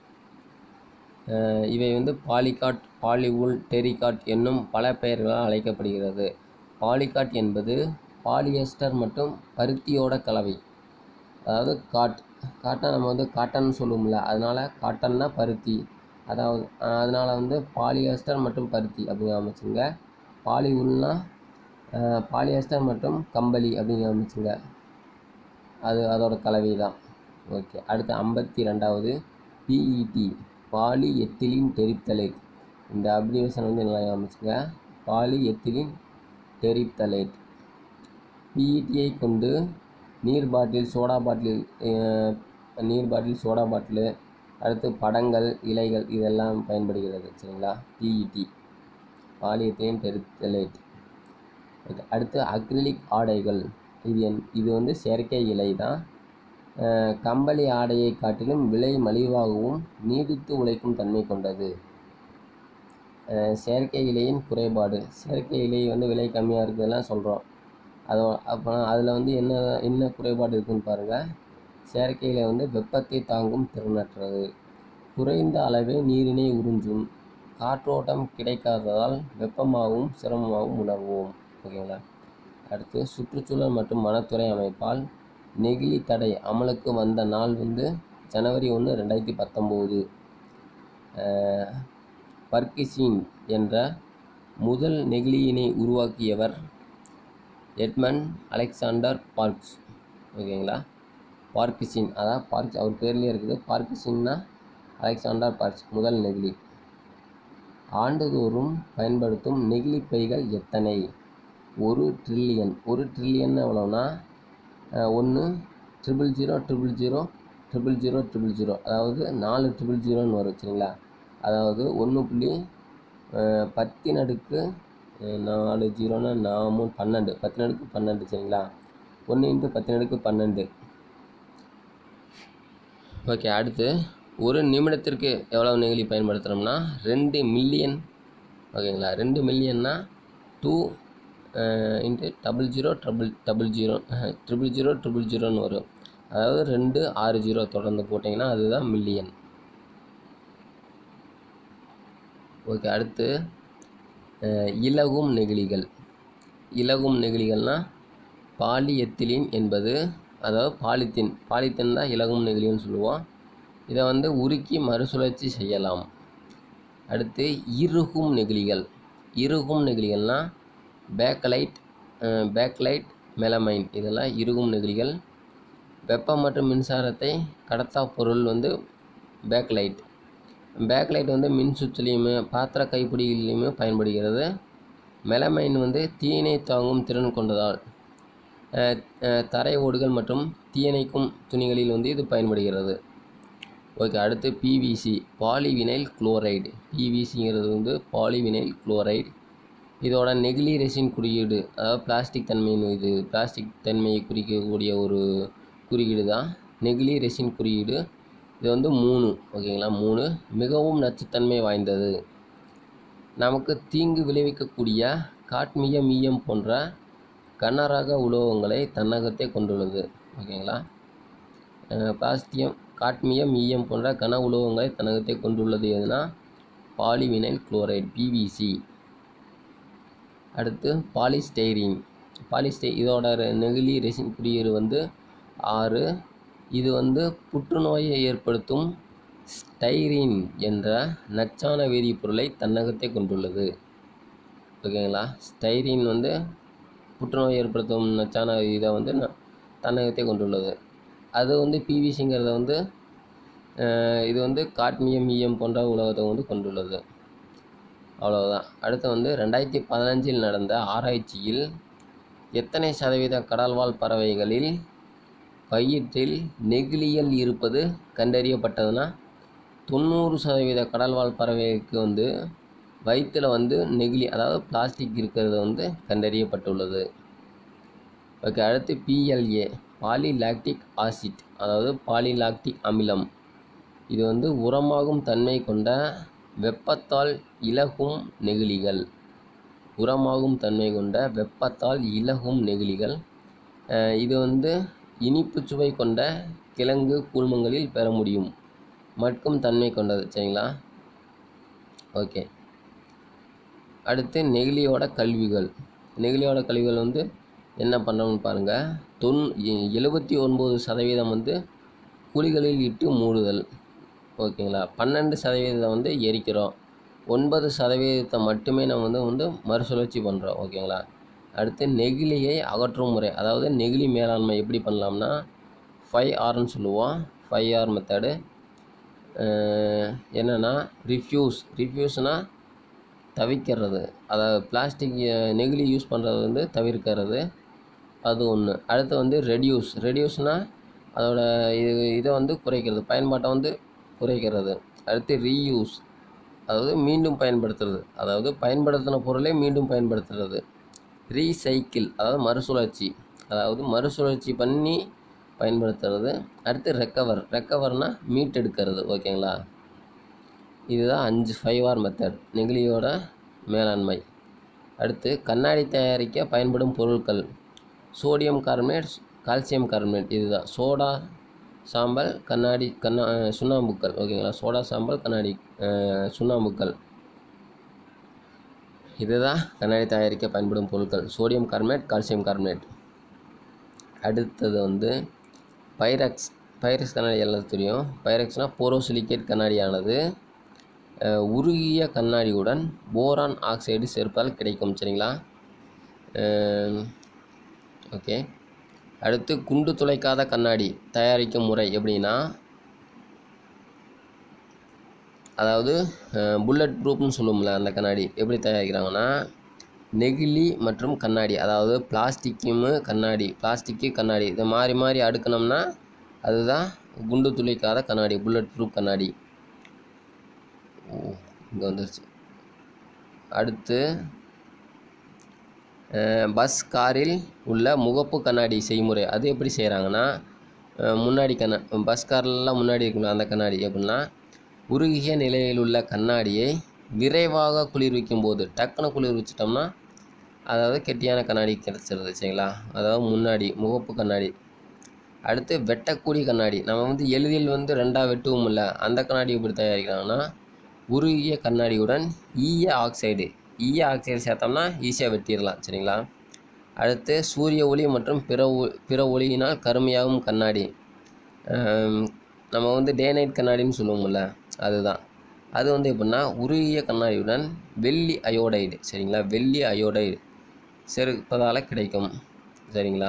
அஹ் இவை வந்து பாலிகாட் பாலிவுல் டெரிகாட் என்னும் பல பெயர்களால் அழைக்கப்படுகிறது பாலிகாட் என்பது பாலியஸ்டர் மற்றும் பருத்தியோட கலவை அதாவது காட் காட்டன் நம்ம வந்து காட்டன் சொல்லுவோம்ல அதனால் காட்டன்னா பருத்தி அதாவது அஹ் அதனால வந்து பாலியஸ்டர் மற்றும் பருத்தி அப்படின்னு அமைச்சுங்க பாலிவுல்னா பாலியஸ்டர் மற்றும் கம்பளி அப்படின்னு அமைச்சுங்க அது அதோட கலவை தான் ஓகே அடுத்து ஐம்பத்தி ரெண்டாவது பிஇடி பாலி எத்திலின் டெரிப்தலேட் இந்த அப்ரிவேஷன் வந்து நல்லா அமைச்சுங்க பாலி எத்திலின் டெரிப்தலேட் பிஇடியை கொண்டு நீர் பாட்டில் சோடா பாட்டில் அஹ், நீர் பாட்டில் சோடா பாட்டிலு அடுத்து படங்கள் இலைகள் இதெல்லாம் பயன்படுகிறது சரிங்களா பிஇடி பாலியத்தின் டெரிப்தலேட் ஓகே அடுத்து அக்ரிலிக் ஆடைகள் இது என் இது வந்து செயற்கை இலை தான் அஹ் கம்பளி ஆடையை காட்டிலும் விலை மலிவாகவும் நீடித்து உழைக்கும் தன்மை கொண்டது அஹ் செயற்கை இலையின் குறைபாடு செயற்கை இலை வந்து விலை கம்மியாக இருக்குதெல்லாம் சொல்கிறோம் அதோ அப்போ அதில் வந்து என்ன என்ன குறைபாடு இருக்குன்னு பாருங்கள் செயற்கை இலை வந்து வெப்பத்தை தாங்கும் திறனற்றது குறைந்த அளவே நீரினை உறிஞ்சும் காற்றோட்டம் கிடைக்காததால் வெப்பமாகவும் சிரமமாகவும் உணர்வோம் ஓகேங்களா அடுத்து சுற்றுச்சூழல் மற்றும் வனத்துறை அமைப்பால் நெகிழி தடை அமலுக்கு வந்த நாள் வந்து ஜனவரி ஒன்று ரெண்டாயிரத்தி பத்தொம்போது பர்கிசின் என்ற முதல் நெகிழியினை உருவாக்கியவர் எட்மன் அலெக்சாண்டர் பார்க்ஸ் ஓகேங்களா பார்க்கிசின் அதான் பார்க்ஸ் அவர் பேர்லேயே இருக்குது பார்க்கிசின்னா அலெக்சாண்டர் பார்க்ஸ் முதல் நெகிழி ஆண்டுதோறும் பயன்படுத்தும் நெகிழி பைகள் எத்தனை ஒரு ட்ரில்லியன் ஒரு ட்ரில்லியன் எவ்வளோனா ஒன்று triple zero triple zero triple zero triple zero அதாவது நாலு ட்ரிபிள் ஜீரோன்னு வரும் சரிங்களா அதாவது ஒன்று புள்ளி அஹ், பத்தின் அடுக்கு அஹ், நாலு ஜீரோனா நாமு பன்னெண்டு பத்தின் அடுக்கு பன்னெண்டு சரிங்களா ஒன்று இன்ட்டு பத்தின் அடுக்கு பன்னெண்டு ஓகே அடுத்து ஒரு நிமிடத்திற்கு எவ்வளவு நெகிழி பயன்படுத்துகிறோம்னா ரெண்டு மில்லியன் ஓகேங்களா ரெண்டு மில்லியன்னா two into double zero triple double zero triple zero triple ஜீரோன்னு வரும் அதாவது ரெண்டு ஆறு ஜீரோ தொடர்ந்து போட்டிங்கன்னா அதுதான் மில்லியன் ஓகே அடுத்து அஹ், இலகும் நெகிழிகள் இலகும் நெகிழிகள்னால் பாலிஎத்திலீன் என்பது அதாவது பாலித்தீன் பாலித்தீன் தான் இலகும் நெகிழின்னு சொல்லுவோம் இதை வந்து உருக்கி மறுசுழற்சி செய்யலாம் அடுத்து இறுகும் நெகிழிகள் இறுகும் நெகிழிகள்னால் பேக்கலைட் பேக்லைட் மெலமைன் இதெல்லாம் இறுகும் நெகிழிகள் வெப்பம் மற்றும் மின்சாரத்தை கடத்தா பொருள் வந்து பேக்லைட் பேக்லைட் வந்து மின் சுற்றுலையுமே பாத்திர கைப்பிடிகளிலுமே பயன்படுகிறது மெலமைன் வந்து தீயினை தாங்கும் திறன் கொண்டதால் அஹ், அஹ், தரை ஓடுகள் மற்றும் தீயணைக்கும் துணிகளில் வந்து இது பயன்படுகிறது ஓகே அடுத்து பிவிசி பாலிவினைல் குளோரைடு பிவிசிங்கிறது வந்து பாலிவினைல் குளோரைடு இதோட நெகிழி ரெசின் குறியீடு அதாவது பிளாஸ்டிக் தன்மையின் இது பிளாஸ்டிக் தன்மையை குறிக்கக்கூடிய ஒரு குறியீடு தான் நெகிழி ரெசின் குறியீடு இது வந்து மூணு ஓகேங்களா மூணு மிகவும் நச்சுத்தன்மை வாய்ந்தது நமக்கு தீங்கு விளைவிக்கக்கூடிய காட்மியம் ஈயம் போன்ற கனரக உலோகங்களை தன்னகத்தே கொண்டுள்ளது ஓகேங்களா அஹ் பாஸ்டியம் காட்மியம் ஈயம் போன்ற கன உலோகங்களை தன்னகத்தே கொண்டுள்ளது எதுனா பாலிவினைல் குளோரைடு பிவிசி அடுத்து பாலிஸ்டைரீன் பாலிஸ்டை இதோட ரெ- நெகிழி ரெசின் குறியீடு வந்து ஆறு இது வந்து புற்றுநோயை ஏற்படுத்தும் ஸ்டைரீன் என்ற நச்சான வேதிப்பொருளை தன்னகத்தே கொண்டுள்ளது ஓகேங்களா ஸ்டைரீன் வந்து புற்றுநோய் ஏற்படுத்தும் நச்சான இதை வந்து ந- தன்னகத்தே கொண்டுள்ளது அது வந்து பிவிசிங்கிறத வந்து அஹ், இது வந்து காட்மியம் ஈயம் போன்ற உலோகத்தை வந்து கொண்டுள்ளது அவ்வளவுதான் அடுத்து வந்து ரெண்டாயிரத்தி பதினஞ்சில் நடந்த ஆராய்ச்சியில் எத்தனை சதவீத கடல்வாழ் பறவைகளில் வயிற்றில் நெகிழியல் இருப்பது கண்டறியப்பட்டதுன்னா தொண்ணூறு சதவீத கடல்வாழ் பறவைக்கு வந்து வயிற்றில் வந்து நெகிழி அதாவது பிளாஸ்டிக் இருக்கிறது வந்து கண்டறியப்பட்டுள்ளது ஓகே அடுத்து பிஎல்ஏ பாலிலாக்டிக் ஆசிட் அதாவது பாலிலாக்டிக் அமிலம் இது வந்து உரமாகும் தன்மை கொண்ட வெப்பத்தால் இலகும் நெகிழிகள் உரமாகும் தன்மை கொண்ட வெப்பத்தால் இலகும் நெகிழிகள் அஹ் இது வந்து இனிப்பு சுவை கொண்ட கிழங்கு கூழ்மங்களில் பெற முடியும் மட்கும் தன்மை கொண்டது சரிங்களா ஓகே அடுத்து நெகிழியோட கல்விகள் நெகிழியோட கழிவுகள் வந்து என்ன பண்ணுறோம்னு பாருங்கள் தொன் எழுபத்தி ஒன்பது சதவீதம் வந்து குழிகளில் இட்டு மூடுதல் ஓகேங்களா பன்னெண்டு சதவீதம் வந்து எரிக்கிறோம் ஒன்பது சதவீதத்தை மட்டுமே நம்ம வந்து வந்து மறுசுழற்சி பண்ணுறோம் ஓகேங்களா அடுத்து நெகிழியை அகற்றும் முறை அதாவது நெகிழி மேலாண்மை எப்படி பண்ணலாம்னா ஃபைவ் ஆர்னு சொல்லுவோம் ஃபைவ் ஆர் மெத்தடு என்னென்னா ரிஃப்யூஸ் ரிஃப்யூஸ்னால் தவிக்கிறது அதாவது பிளாஸ்டிக் நெகிழி யூஸ் பண்ணுறது வந்து தவிர்க்கிறது அது ஒன்று அடுத்து வந்து ரெடியூஸ் ரெடியூஸ்னால் அதோட இது இதை வந்து குறைக்கிறது பயன்பாட்டை வந்து குறைக்கிறது அடுத்து ரீயூஸ் அதாவது மீண்டும் பயன்படுத்துறது அதாவது பயன்படுத்தின பொருளை மீண்டும் பயன்படுத்துறது ரீசைக்கிள் அதாவது மறுசுழற்சி அதாவது மறுசுழற்சி பண்ணி பயன்படுத்துறது அடுத்து ரெக்கவர் ரெக்கவர்னால் மீட்டெடுக்கிறது ஓகேங்களா இதுதான் அஞ்சு ஃபைவ் ஆர் மெத்தட் நெகிழியோட மேலாண்மை அடுத்து கண்ணாடி தயாரிக்க பயன்படும் பொருட்கள் சோடியம் கார்பனேட் கால்சியம் கார்பனேட் இதுதான் சோடா சாம்பல் கண்ணாடி கண்ணா சுண்ணாம்புக்கள் ஓகேங்களா சோடா சாம்பல் கண்ணாடி அஹ், சுண்ணாம்புக்கள் இதுதான் கண்ணாடி தயாரிக்க பயன்படும் பொருட்கள் சோடியம் கார்பனேட் கால்சியம் கார்பனேட் அடுத்தது வந்து பைரக்ஸ் பைரக்ஸ் கண்ணாடி எல்லாம் தெரியும் பைரக்ஸ்னால் போரோசிலிகேட் கண்ணாடியானது அஹ், உருகிய கண்ணாடியுடன் போரான் ஆக்சைடு சேர்ப்பதால் கிடைக்கும் சரிங்களா ஓகே அடுத்து குண்டு துளைக்காத கண்ணாடி தயாரிக்கும் முறை எப்படின்னா அதாவது புல்லட் ப்ரூஃப்னு சொல்லுவோம்ல அந்த கண்ணாடி எப்படி தயாரிக்கிறாங்கன்னா நெகிழி மற்றும் கண்ணாடி அதாவது பிளாஸ்டிக்கும் கண்ணாடி பிளாஸ்டிக்கு கண்ணாடி இதை மாறி மாறி அடுக்கணும்னா அதுதான் குண்டு துளைக்காத கண்ணாடி புல்லட் ப்ரூஃப் கண்ணாடி ஓ இங்கே வந்துருச்சு அடுத்து அஹ், பஸ் காரில் உள்ள முகப்பு கண்ணாடி செய்முறை அது எப்படி செய்கிறாங்கன்னா அஹ், முன்னாடி கண்ணா பஸ் கார்லலாம் முன்னாடி இருக்கும்ல அந்த கண்ணாடி எப்படின்னா உருகிய நிலையில் உள்ள கண்ணாடியை விரைவாக குளிர்விக்கும் போது டக்குன்னு குளிர்விச்சிட்டோம்னா அதாவது கெட்டியான கண்ணாடி கிடச்சிருது சரிங்களா அதாவது முன்னாடி முகப்பு கண்ணாடி அடுத்து வெட்டக்கூடிய கண்ணாடி நம்ம வந்து எளிதில் வந்து ரெண்டாக வெட்டுவோம் இல்லை அந்த கண்ணாடி எப்படி தயாரிக்கிறாங்கன்னா உருகிய கண்ணாடியுடன் ஈய ஆக்சைடு ஈய ஆக்சைடு சேர்த்தோம்னா ஈஸியாக வெட்டிடலாம் சரிங்களா அடுத்து சூரிய ஒளி மற்றும் பிற ஒ- பிற ஒளியினால் கருமையாகும் கண்ணாடி ஆம், நம்ம வந்து டே நைட் கண்ணாடின்னு சொல்லுவோம்ல அதுதான் அது வந்து எப்படின்னா உருகிய கண்ணாடியுடன் வெள்ளி அயோடைடு சரிங்களா வெள்ளி அயோடைடு சேர்ப்பதால் கிடைக்கும் சரிங்களா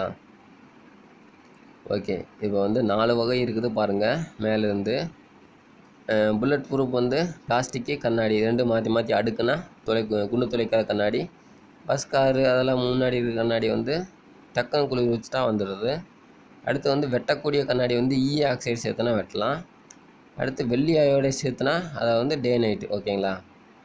ஓகே இப்போ வந்து நாலு வகை இருக்குது பாருங்கள் மேலேருந்து புல்லட் ப்ரூஃப் வந்து பிளாஸ்டிக்கு கண்ணாடி ரெண்டு மாற்றி மாற்றி அடுக்குனா துளை குண்டு துளைக்காத கண்ணாடி பஸ் காரு அதெல்லாம் முன்னாடி இருக்கிற கண்ணாடி வந்து டக்குன்னு குளிர் வச்சுட்டா வந்துடுது அடுத்து வந்து வெட்டக்கூடிய கண்ணாடி வந்து இ ஆக்சைடு சேர்த்துனா வெட்டலாம் அடுத்து வெள்ளி அயோடைடு சேர்த்துனா அதை வந்து டே நைட்டு ஓகேங்களா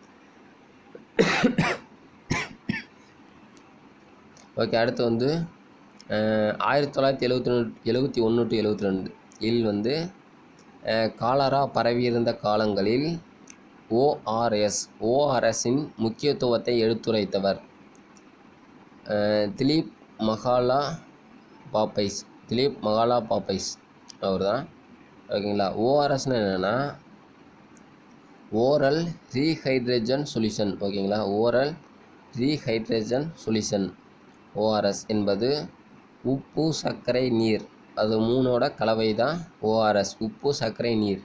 ஓகே அடுத்து வந்து அஹ், ஆயிரத்தி தொள்ளாயிரத்தி எழுபத்தி ரெண்டு எழுபத்தி ஒன்று டு எழுபத்தி ரெண்டு இல் வந்து அஹ், காலரா பரவியிருந்த காலங்களில் ஓஆர்எஸ் ஓஆர்எஸின் முக்கியத்துவத்தை எடுத்துரைத்தவர் அஹ், திலீப் மகாலா பாப்பைஸ் திலீப் மகாலா பாப்பைஸ் அவர் தான் ஓகேங்களா ஓஆர்எஸ்னால் என்னென்னா ஓரல் ரீஹைட்ரஜன் சொல்யூஷன் ஓகேங்களா ஓரல் ரீஹைட்ரஜன் சொல்யூஷன் ஓஆர்எஸ் என்பது உப்பு சர்க்கரை நீர் அது மூணோட கலவை தான் ஓஆர்எஸ் உப்பு சர்க்கரை நீர்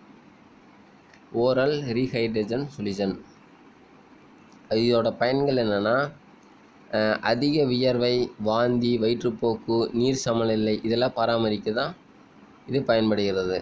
ஓரல் ரீஹைட்ரஜன் சொல்யூஷன் இதோட பயன்கள் என்னென்னா அதிக வியர்வை வாந்தி வயிற்றுப்போக்கு நீர் சமநிலை இதெல்லாம் பராமரிக்க தான் இது பயன்படுகிறது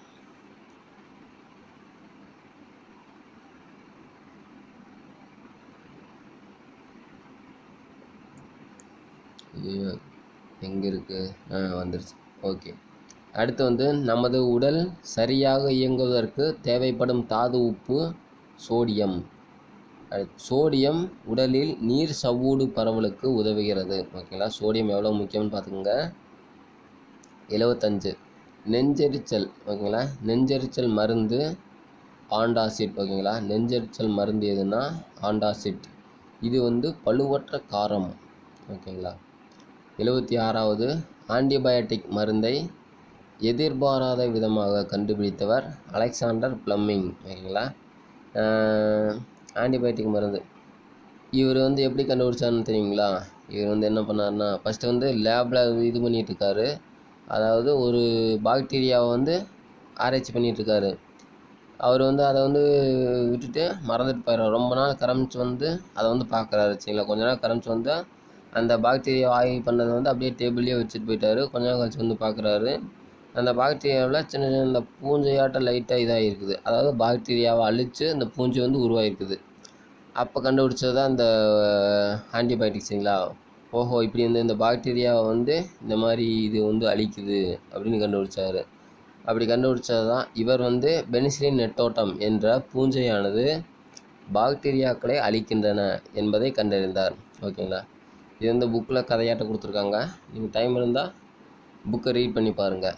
ஐயோ எங்கே இருக்குது ஆ வந்துருச்சு ஓகே அடுத்து வந்து நமது உடல் சரியாக இயங்குவதற்கு தேவைப்படும் தாது உப்பு சோடியம் அடுத்து சோடியம் உடலில் நீர் சவ்வூடு பரவலுக்கு உதவுகிறது ஓகேங்களா சோடியம் எவ்வளோ முக்கியம்னு பார்த்துக்கோங்க எழுவத்தஞ்சு நெஞ்செரிச்சல் ஓகேங்களா நெஞ்செரிச்சல் மருந்து ஆண்டாசிட் ஓகேங்களா நெஞ்செரிச்சல் மருந்து எதுனா ஆண்டாசிட் இது வந்து பழுவற்ற காரம் ஓகேங்களா எழுபத்தி ஆறாவது ஆன்டிபயாட்டிக் மருந்தை எதிர்பாராத விதமாக கண்டுபிடித்தவர் அலெக்சாண்டர் பிளம்மிங் ஓகேங்களா ஆன்டிபயோட்டிக் மருந்து இவர் வந்து எப்படி கண்டுபிடிச்சாருன்னு தெரியுங்களா இவர் வந்து என்ன பண்ணாருன்னா ஃபஸ்ட்டு வந்து லேபில் இது பண்ணிட்டு இருக்காரு அதாவது ஒரு பாக்டீரியாவை வந்து ஆராய்ச்சி பண்ணிட்டு இருக்காரு அவர் வந்து அதை வந்து விட்டுட்டு மறந்துட்டு போயிடுறாரு ரொம்ப நாள் கரமிச்சு வந்து அதை வந்து பார்க்குறாரு சரிங்களா கொஞ்ச நாள் கரமிச்சு வந்து அந்த பாக்டீரியா ஆய்வு பண்ணதை வந்து அப்படியே டேபிள்லேயே வச்சுட்டு போயிட்டாரு கொஞ்ச நாள் கழிச்சு வந்து பார்க்குறாரு அந்த பாக்டீரியாவில் சின்ன சின்ன இந்த பூஞ்சையாட்டம் லைட்டாக இதாக இருக்குது அதாவது பாக்டீரியாவை அழித்து அந்த பூஞ்சை வந்து உருவாயிருக்குது அப்போ கண்டுபிடிச்சது தான் இந்த ஆன்டிபயோட்டிக்ஸுங்களா ஓஹோ இப்படி வந்து இந்த பாக்டீரியாவை வந்து இந்த மாதிரி இது வந்து அழிக்குது அப்படின்னு கண்டுபிடிச்சாரு அப்படி கண்டுபிடிச்சது தான் இவர் வந்து பெனிசிலின் நெட்டோட்டம் என்ற பூஞ்சையானது பாக்டீரியாக்களை அழிக்கின்றன என்பதை கண்டறிந்தார் ஓகேங்களா இது வந்து புக்கில் கதையாட்ட கொடுத்துருக்காங்க நீங்கள் டைம் இருந்தால் புக்கை ரீட் பண்ணி பாருங்கள்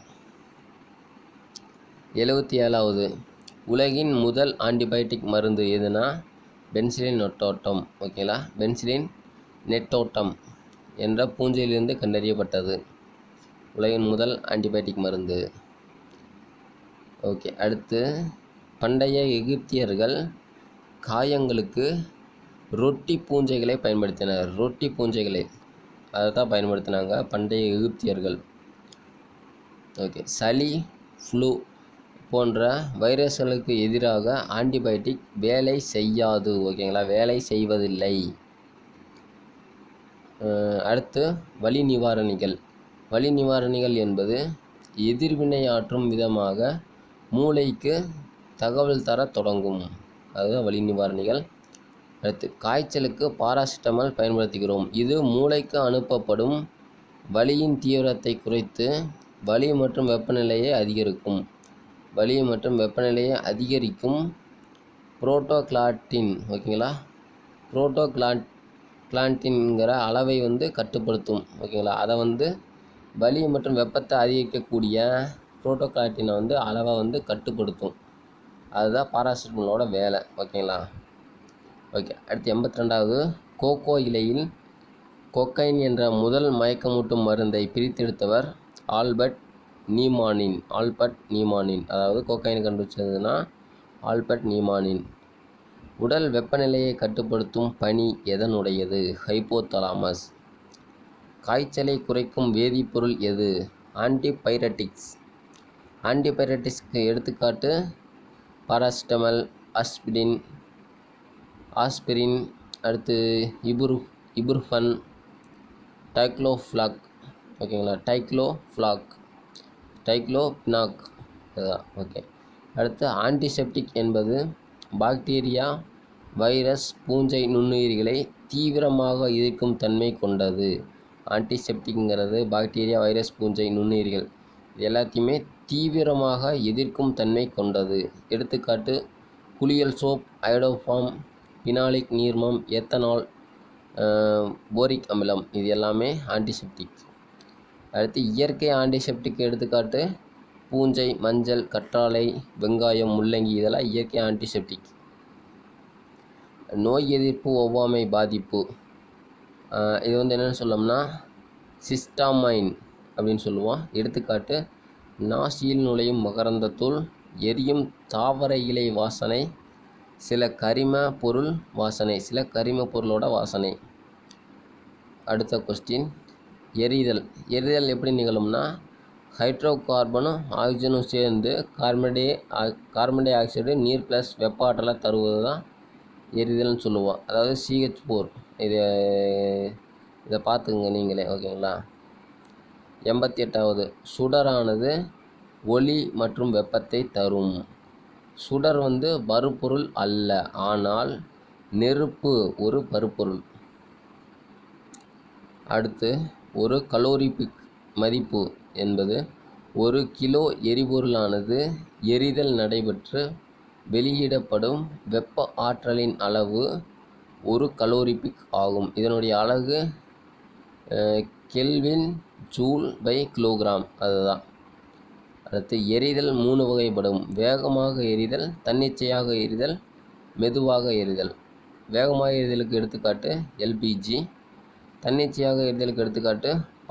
எழுபத்தி ஏழாவது உலகின் முதல் ஆன்டிபயோட்டிக் மருந்து எதுனா பென்சிலின் நெட்டோட்டம் ஓகேங்களா பென்சிலின் நெட்டோட்டம் என்ற பூஞ்சையிலிருந்து கண்டறியப்பட்டது உலகின் முதல் ஆன்டிபயோட்டிக் மருந்து ஓகே அடுத்து பண்டைய எகிப்தியர்கள் காயங்களுக்கு ரொட்டி பூஞ்சைகளை பயன்படுத்தினர் ரொட்டி பூஞ்சைகளை அதை தான் பயன்படுத்தினாங்க பண்டைய எகிப்தியர்கள் ஓகே சளி ஃப்ளூ போன்ற வைரஸ்களுக்கு எதிராக ஆன்டிபயோட்டிக் வேலை செய்யாது ஓகேங்களா வேலை செய்வதில்லை அஹ் அடுத்து வலி நிவாரணிகள் வலி நிவாரணிகள் என்பது எதிர்வினையாற்றும் விதமாக மூளைக்கு தகவல் தர தொடங்கும் அதுதான் வலி நிவாரணிகள் அடுத்து காய்ச்சலுக்கு பாராசிட்டமால் பயன்படுத்துகிறோம் இது மூளைக்கு அனுப்பப்படும் வலியின் தீவிரத்தை குறைத்து வலி மற்றும் வெப்பநிலையை அதிகரிக்கும் வலி மற்றும் வெப்பநிலையை அதிகரிக்கும் புரோட்டோகிளாட்டின் ஓகேங்களா புரோட்டோகிளாட் கிளாண்டின்ங்கிற அளவை வந்து கட்டுப்படுத்தும் ஓகேங்களா அதை வந்து வலி மற்றும் வெப்பத்தை அதிகரிக்கக்கூடிய புரோட்டோகிளாட்டினை வந்து அளவை வந்து கட்டுப்படுத்தும் அதுதான் பாராசிட்டமோலோட வேலை ஓகேங்களா ஓகே அடுத்து எண்பத்தி ரெண்டாவது கோகோ இலையில் கொக்கைன் என்ற முதல் மயக்கமூட்டும் மருந்தை பிரித்தெடுத்தவர் ஆல்பர்ட் நீமானின் ஆல்பர்ட் நீமானின் அதாவது கோக்கைன் கண்டுபிடிச்சதுன்னா ஆல்பர்ட் நீமானின் உடல் வெப்பநிலையை கட்டுப்படுத்தும் பணி எதனுடையது ஹைப்போதலாமஸ் காய்ச்சலை குறைக்கும் வேதிப்பொருள் எது ஆன்டிபைரட்டிக்ஸ் ஆன்டிபைரட்டிக்ஸ்க்கு எடுத்துக்காட்டு பாராசிட்டமல் ஆஸ்பிரின் ஆஸ்பிரின் அடுத்து இபுரு இபுர்ஃபன் டைக்ளோஃப்ளாக் ஓகேங்களா டைக்ளோஃப்ளாக் டைக்ளோபினாக் இதுதான் ஓகே அடுத்து ஆன்டிசெப்டிக் என்பது பாக்டீரியா வைரஸ் பூஞ்சை நுண்ணுயிரிகளை தீவிரமாக எதிர்க்கும் தன்மை கொண்டது ஆன்டிசெப்டிக்ங்கிறது பாக்டீரியா வைரஸ் பூஞ்சை நுண்ணுயிரிகள் இது எல்லாத்தையுமே தீவிரமாக எதிர்க்கும் தன்மை கொண்டது எடுத்துக்காட்டு குளியல் சோப் அயோடோஃபார்ம் பினாலிக் நீர்மம் எத்தனால் போரிக் அமிலம் இது எல்லாமே ஆன்டிசெப்டிக் அடுத்து இயற்கை ஆன்டிசெப்டிக் எடுத்துக்காட்டு பூஞ்சை மஞ்சள் கற்றாழை வெங்காயம் முள்ளங்கி இதெல்லாம் இயற்கை ஆன்டிசெப்டிக் நோய் எதிர்ப்பு ஒவ்வாமை பாதிப்பு ஆஹ் இது வந்து என்னென்னு சொல்லோம்னா சிஸ்டாமைன் அப்படின்னு சொல்லுவோம் எடுத்துக்காட்டு நாசியில் நுழையும் மகரந்தத்தூள் எரியும் தாவர இலை வாசனை சில கரிம பொருள் வாசனை சில கரிம பொருளோட வாசனை அடுத்த கொஸ்டின் எரிதல் எரிதல் எப்படி நிகழும்னா ஹைட்ரோ கார்பனும் ஆக்சிஜனும் சேர்ந்து carbon di carbon dioxide நீர் ப்ளஸ் வெப்ப ஆற்றலை தருவது தான் எரிதல்னு சொல்லுவோம் அதாவது சிஹெச் ஃபோர் இது இதை பார்த்துக்குங்க நீங்களே ஓகேங்களா எண்பத்தி எட்டாவது சுடரானது ஒளி மற்றும் வெப்பத்தை தரும் சுடர் வந்து பருப்பொருள் அல்ல ஆனால் நெருப்பு ஒரு பருப்பொருள் அடுத்து ஒரு கலோரிபிக் மதிப்பு என்பது ஒரு கிலோ எரிபொருளானது எரிதல் நடைபெற்று வெளியிடப்படும் வெப்ப ஆற்றலின் அளவு ஒரு கலோரிபிக் ஆகும் இதனுடைய அலகு அஹ், கெல்வின் ஜூல் பை கிலோகிராம் அதுதான் அடுத்து எரிதல் மூணு வகைப்படும் வேகமாக எரிதல் தன்னிச்சையாக எரிதல் மெதுவாக எரிதல் வேகமாக எரிதலுக்கு எடுத்துக்காட்டு எல்பிஜி தன்னிச்சையாக எரிதலுக்கு எடுத்துக்காட்டு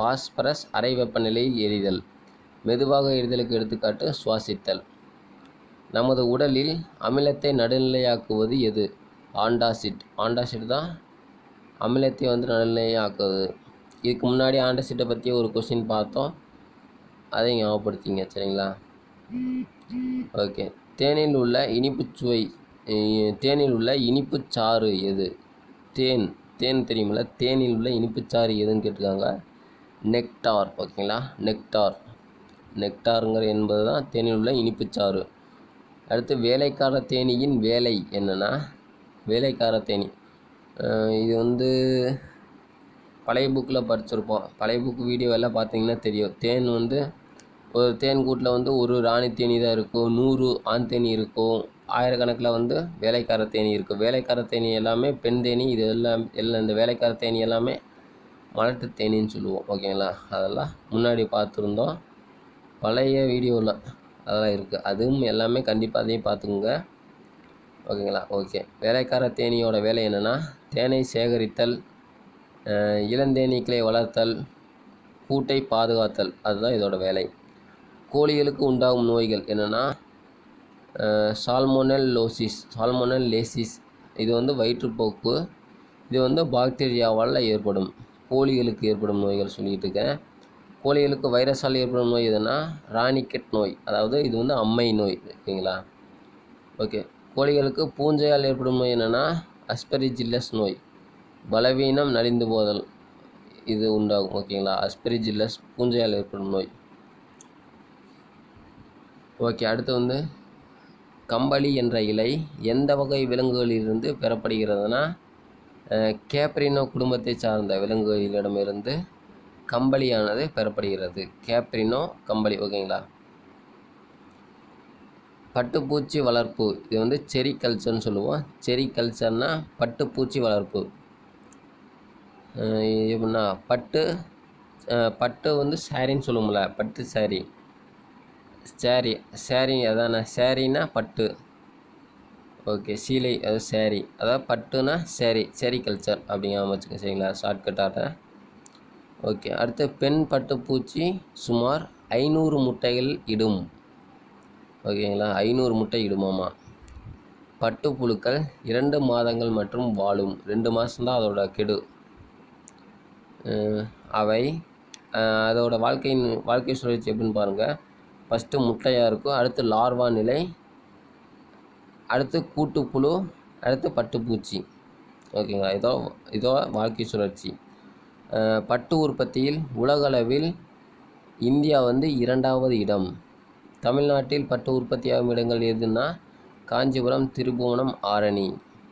பாஸ்பரஸ் அறை வெப்பநிலையில் எரிதல் மெதுவாக எரிதலுக்கு எடுத்துக்காட்டு சுவாசித்தல் நமது உடலில் அமிலத்தை நடுநிலையாக்குவது எது ஆண்டாசிட் ஆண்டாசிட் தான் அமிலத்தை வந்து நடுநிலையாக்குவது இதுக்கு முன்னாடி ஆண்டாசிட்டை பற்றி ஒரு கொஸ்டின் பார்த்தோம் அதை ஞாபகப்படுத்திங்க சரிங்களா ஓகே தேனில் உள்ள இனிப்புச் சுவை அஹ், தேனில் உள்ள இனிப்புச் சாறு எது தேன் தேன் தெரியுமில்ல தேனில் உள்ள இனிப்புச் சாறு எதுன்னு கேட்டிருக்காங்க நெக்டார் ஓகேங்களா நெக்டார் நெக்டாருங்கிற என்பது தான் தேனில் உள்ள இனிப்புச் சாறு அடுத்து வேலைக்கார தேனீயின் வேலை என்னென்னா வேலைக்கார தேனி அஹ், இது வந்து பழைய புக்கில் படிச்சிருப்போம் பழைய புக் வீடியோ எல்லாம் பார்த்தீங்கன்னா தெரியும் தேன் வந்து ஒரு தேன் கூட்டில் வந்து ஒரு ராணி தேனி தான் இருக்கும் நூறு ஆண் தேனி இருக்கும் ஆயிரக்கணக்கில் வந்து வேலைக்கார தேனி இருக்கும் வேலைக்கார தேனி எல்லாமே பெண் தேனி இது எல்லாம் எல்லாம் இந்த வேலைக்கார தேனி எல்லாமே மலட்டு தேனின்னு சொல்லுவோம் ஓகேங்களா அதெல்லாம் முன்னாடி பார்த்துருந்தோம் பழைய வீடியோவில் அதெல்லாம் இருக்குது அதுவும் எல்லாமே கண்டிப்பாக அதையும் பார்த்துக்குங்க ஓகேங்களா ஓகே வேலைக்கார தேனியோட வேலை என்னென்னா தேனை சேகரித்தல் அஹ், இளந்தேனீக்களை வளர்த்தல் கூட்டை பாதுகாத்தல் அதுதான் இதோட வேலை கோழிகளுக்கு உண்டாகும் நோய்கள் என்னென்னா சால்மோனல் லோசிஸ் சால்மோனல் லேசிஸ் இது வந்து வயிற்றுப்போக்கு இது வந்து பாக்டீரியாவால் ஏற்படும் கோழிகளுக்கு ஏற்படும் நோய்கள் சொல்லிட்டு இருக்கேன் கோழிகளுக்கு வைரஸால் ஏற்படும் நோய் எதுனா ராணிக்கெட் நோய் அதாவது இது வந்து அம்மை நோய் ஓகேங்களா ஓகே கோழிகளுக்கு பூஞ்சையால் ஏற்படும் நோய் என்னென்னா அஸ்பெரிஜில்லஸ் நோய் பலவீனம் நலிந்து போதல் இது உண்டாகும் ஓகேங்களா அஸ்பெரிஜில்லஸ் பூஞ்சையால் ஏற்படும் நோய் ஓகே அடுத்து வந்து கம்பளி என்ற இலை எந்த வகை விலங்குகளிலிருந்து பெறப்படுகிறதுனா அஹ், கேப்ரினோ குடும்பத்தை சார்ந்த விலங்குகளிடமிருந்து கம்பளியானது பெறப்படுகிறது கேப்ரினோ கம்பளி ஓகேங்களா பட்டுப்பூச்சி வளர்ப்பு இது வந்து செரி கல்ச்சர்னு சொல்லுவோம் செரி கல்ச்சர்னா பட்டுப்பூச்சி வளர்ப்பு அஹ் எப்படின்னா பட்டு அஹ் பட்டு வந்து சாரின்னு சொல்லுவோம்ல பட்டு சாரி சாரி சாரி அதானே சாரின்னா பட்டு ஓகே சீலை அது சாரி அதாவது பட்டுனா சாரி சாரி கல்ச்சர் அப்படிங்கிற வச்சுக்க சரிங்களா ஷார்ட்கட்டாக ஓகே அடுத்து பெண் பட்டுப்பூச்சி சுமார் ஐநூறு முட்டைகள் இடும் ஓகேங்களா ஐநூறு முட்டை இடுமாமா பட்டுப்புழுக்கள் இரண்டு மாதங்கள் மற்றும் வாழும் ரெண்டு மாதம்தான் அதோட கெடு அஹ் அவை அஹ் அதோட வாழ்க்கையின் வாழ்க்கை சுழற்சி எப்படின்னு பாருங்கள் ஃபஸ்ட்டு முட்டையாக இருக்கும் அடுத்து லார்வா நிலை அடுத்து கூட்டுப்புழு அடுத்து பட்டுப்பூச்சி ஓகேங்களா இதோ இதோ வாழ்க்கை சுழற்சி அஹ் பட்டு உற்பத்தியில் உலகளவில் இந்தியா வந்து இரண்டாவது இடம் தமிழ்நாட்டில் பட்டு உற்பத்தியாகும் இடங்கள் எதுன்னா காஞ்சிபுரம் திருபுவனம் ஆரணி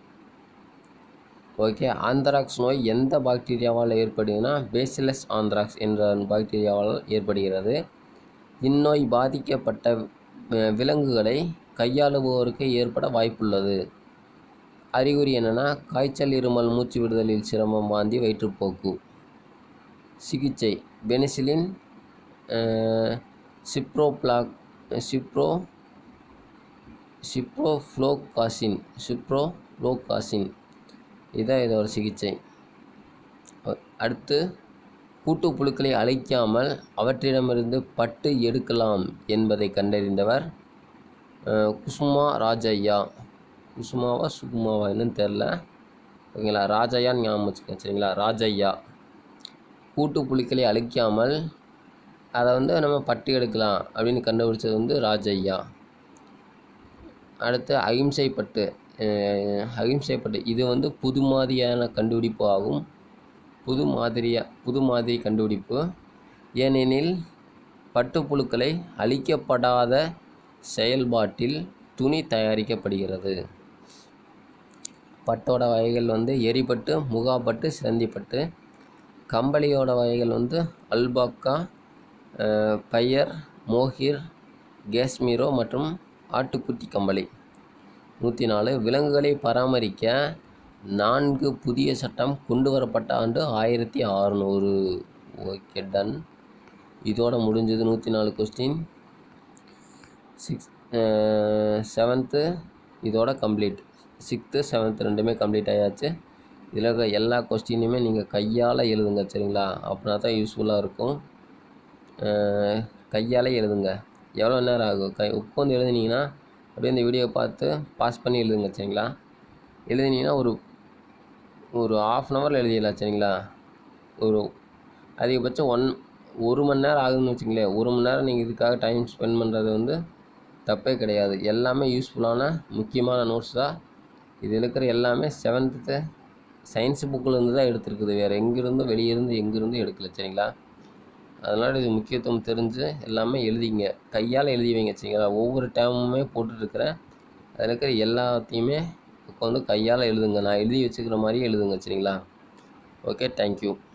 ஓகே ஆந்த்ராக்ஸ் நோய் எந்த பாக்டீரியாவால் ஏற்படுதுன்னா பேசிலஸ் ஆந்த்ராக்ஸ் என்ற பாக்டீரியாவால் ஏற்படுகிறது இந்நோய் பாதிக்கப்பட்ட அஹ், விலங்குகளை கையாளுபவருக்கு ஏற்பட வாய்ப்புள்ளது அறிகுறி என்னென்னா காய்ச்சல் இருமல் மூச்சு விடுதலில் சிரமம் வாந்தி வயிற்றுப்போக்கு சிகிச்சை பெனிசிலின் சிப்ரோப்ளாக் சிப்ரோ சிப்ரோஃப்ளோகாசின் சிப்ரோஃப்ளோகாசின் இதான் இதோட சிகிச்சை அ- அடுத்து கூட்டுப்புழுக்களை அழிக்காமல் அவற்றிடமிருந்து பட்டு எடுக்கலாம் என்பதை கண்டறிந்தவர் அஹ், குசுமா ராஜையா குசுமாவா சுகுமாவா என்னன்னு தெரில ஓகேங்களா ராஜையான்னு ஞாபகம் வச்சுக்கோங்க சரிங்களா ராஜையா கூட்டுப்புழுக்களை அழிக்காமல் அதை வந்து நம்ம பட்டு எடுக்கலாம் அப்படின்னு கண்டுபிடிச்சது வந்து ராஜையா அடுத்து அகிம்சை பட்டு அஹ், அகிம்சை பட்டு இது வந்து புது மாதிரியான கண்டுபிடிப்பு ஆகும் புது மாதிரியா புது மாதிரி கண்டுபிடிப்பு ஏனெனில் பட்டுப்புழுக்களை அழிக்கப்படாத செயல்பாட்டில் துணி தயாரிக்கப்படுகிறது பட்டோட வகைகள் வந்து எரிபட்டு முகாப்பட்டு சிலந்திப்பட்டு கம்பளியோட வகைகள் வந்து அல்பாக்கா அஹ், பையர் மோஹிர் கேஸ்மீரோ மற்றும் ஆட்டுக்குட்டி கம்பளி நூற்றி நாலு விலங்குகளை பராமரிக்க நான்கு புதிய சட்டம் கொண்டு வரப்பட்ட ஆண்டு ஆயிரத்தி அறநூறு ஓகே டன் இதோட முடிஞ்சது நூற்றி நாலு கொஸ்டின் சிக்ஸ் செவன்த்து இதோட கம்ப்ளீட் சிக்ஸ்த்து செவன்த்து ரெண்டுமே கம்ப்ளீட் ஆயாச்சு இதில் இருக்க எல்லா கொஸ்டினுமே நீங்கள் கையால் எழுதுங்க சரிங்களா அப்படின்னா தான் யூஸ்ஃபுல்லாக இருக்கும் அஹ் கையாலே எழுதுங்க எவ்வளோ நேரம் ஆகும் கை உட்காந்து எழுதுனீங்கன்னா அப்படியே இந்த வீடியோ பார்த்து பாஸ் பண்ணி எழுதுங்க சரிங்களா எழுதுனீங்கன்னா ஒரு ஒரு ஆஃப் அன் ஹவரில் எழுதிடலாம் சரிங்களா ஒரு அதிகபட்சம் ஒன் ஒரு மணி நேரம் ஆகுதுன்னு வச்சுங்களேன் ஒரு மணி நேரம் நீங்கள் இதுக்காக டைம் ஸ்பெண்ட் பண்ணுறது வந்து தப்பே கிடையாது எல்லாமே யூஸ்ஃபுல்லான முக்கியமான நோட்ஸ் தான் இது இருக்கிற எல்லாமே செவன்த்து சயின்ஸ் புக்கில் இருந்து தான் எடுத்திருக்குது வேறு எங்கேருந்தும் வெளியிருந்து எங்கேருந்தும் எடுக்கல சரிங்களா அதனால் இது முக்கியத்துவம் தெரிஞ்சு எல்லாமே எழுதிங்க கையால் எழுதி வைங்க சரிங்களா ஒவ்வொரு டேமுமே போட்டுட்ருக்கிறேன் அதில் இருக்கிற எல்லாத்தையுமே உட்காந்து கையால் எழுதுங்க நான் எழுதி வச்சுக்கிற மாதிரியே எழுதுங்க சரிங்களா ஓகே தேங்க்யூ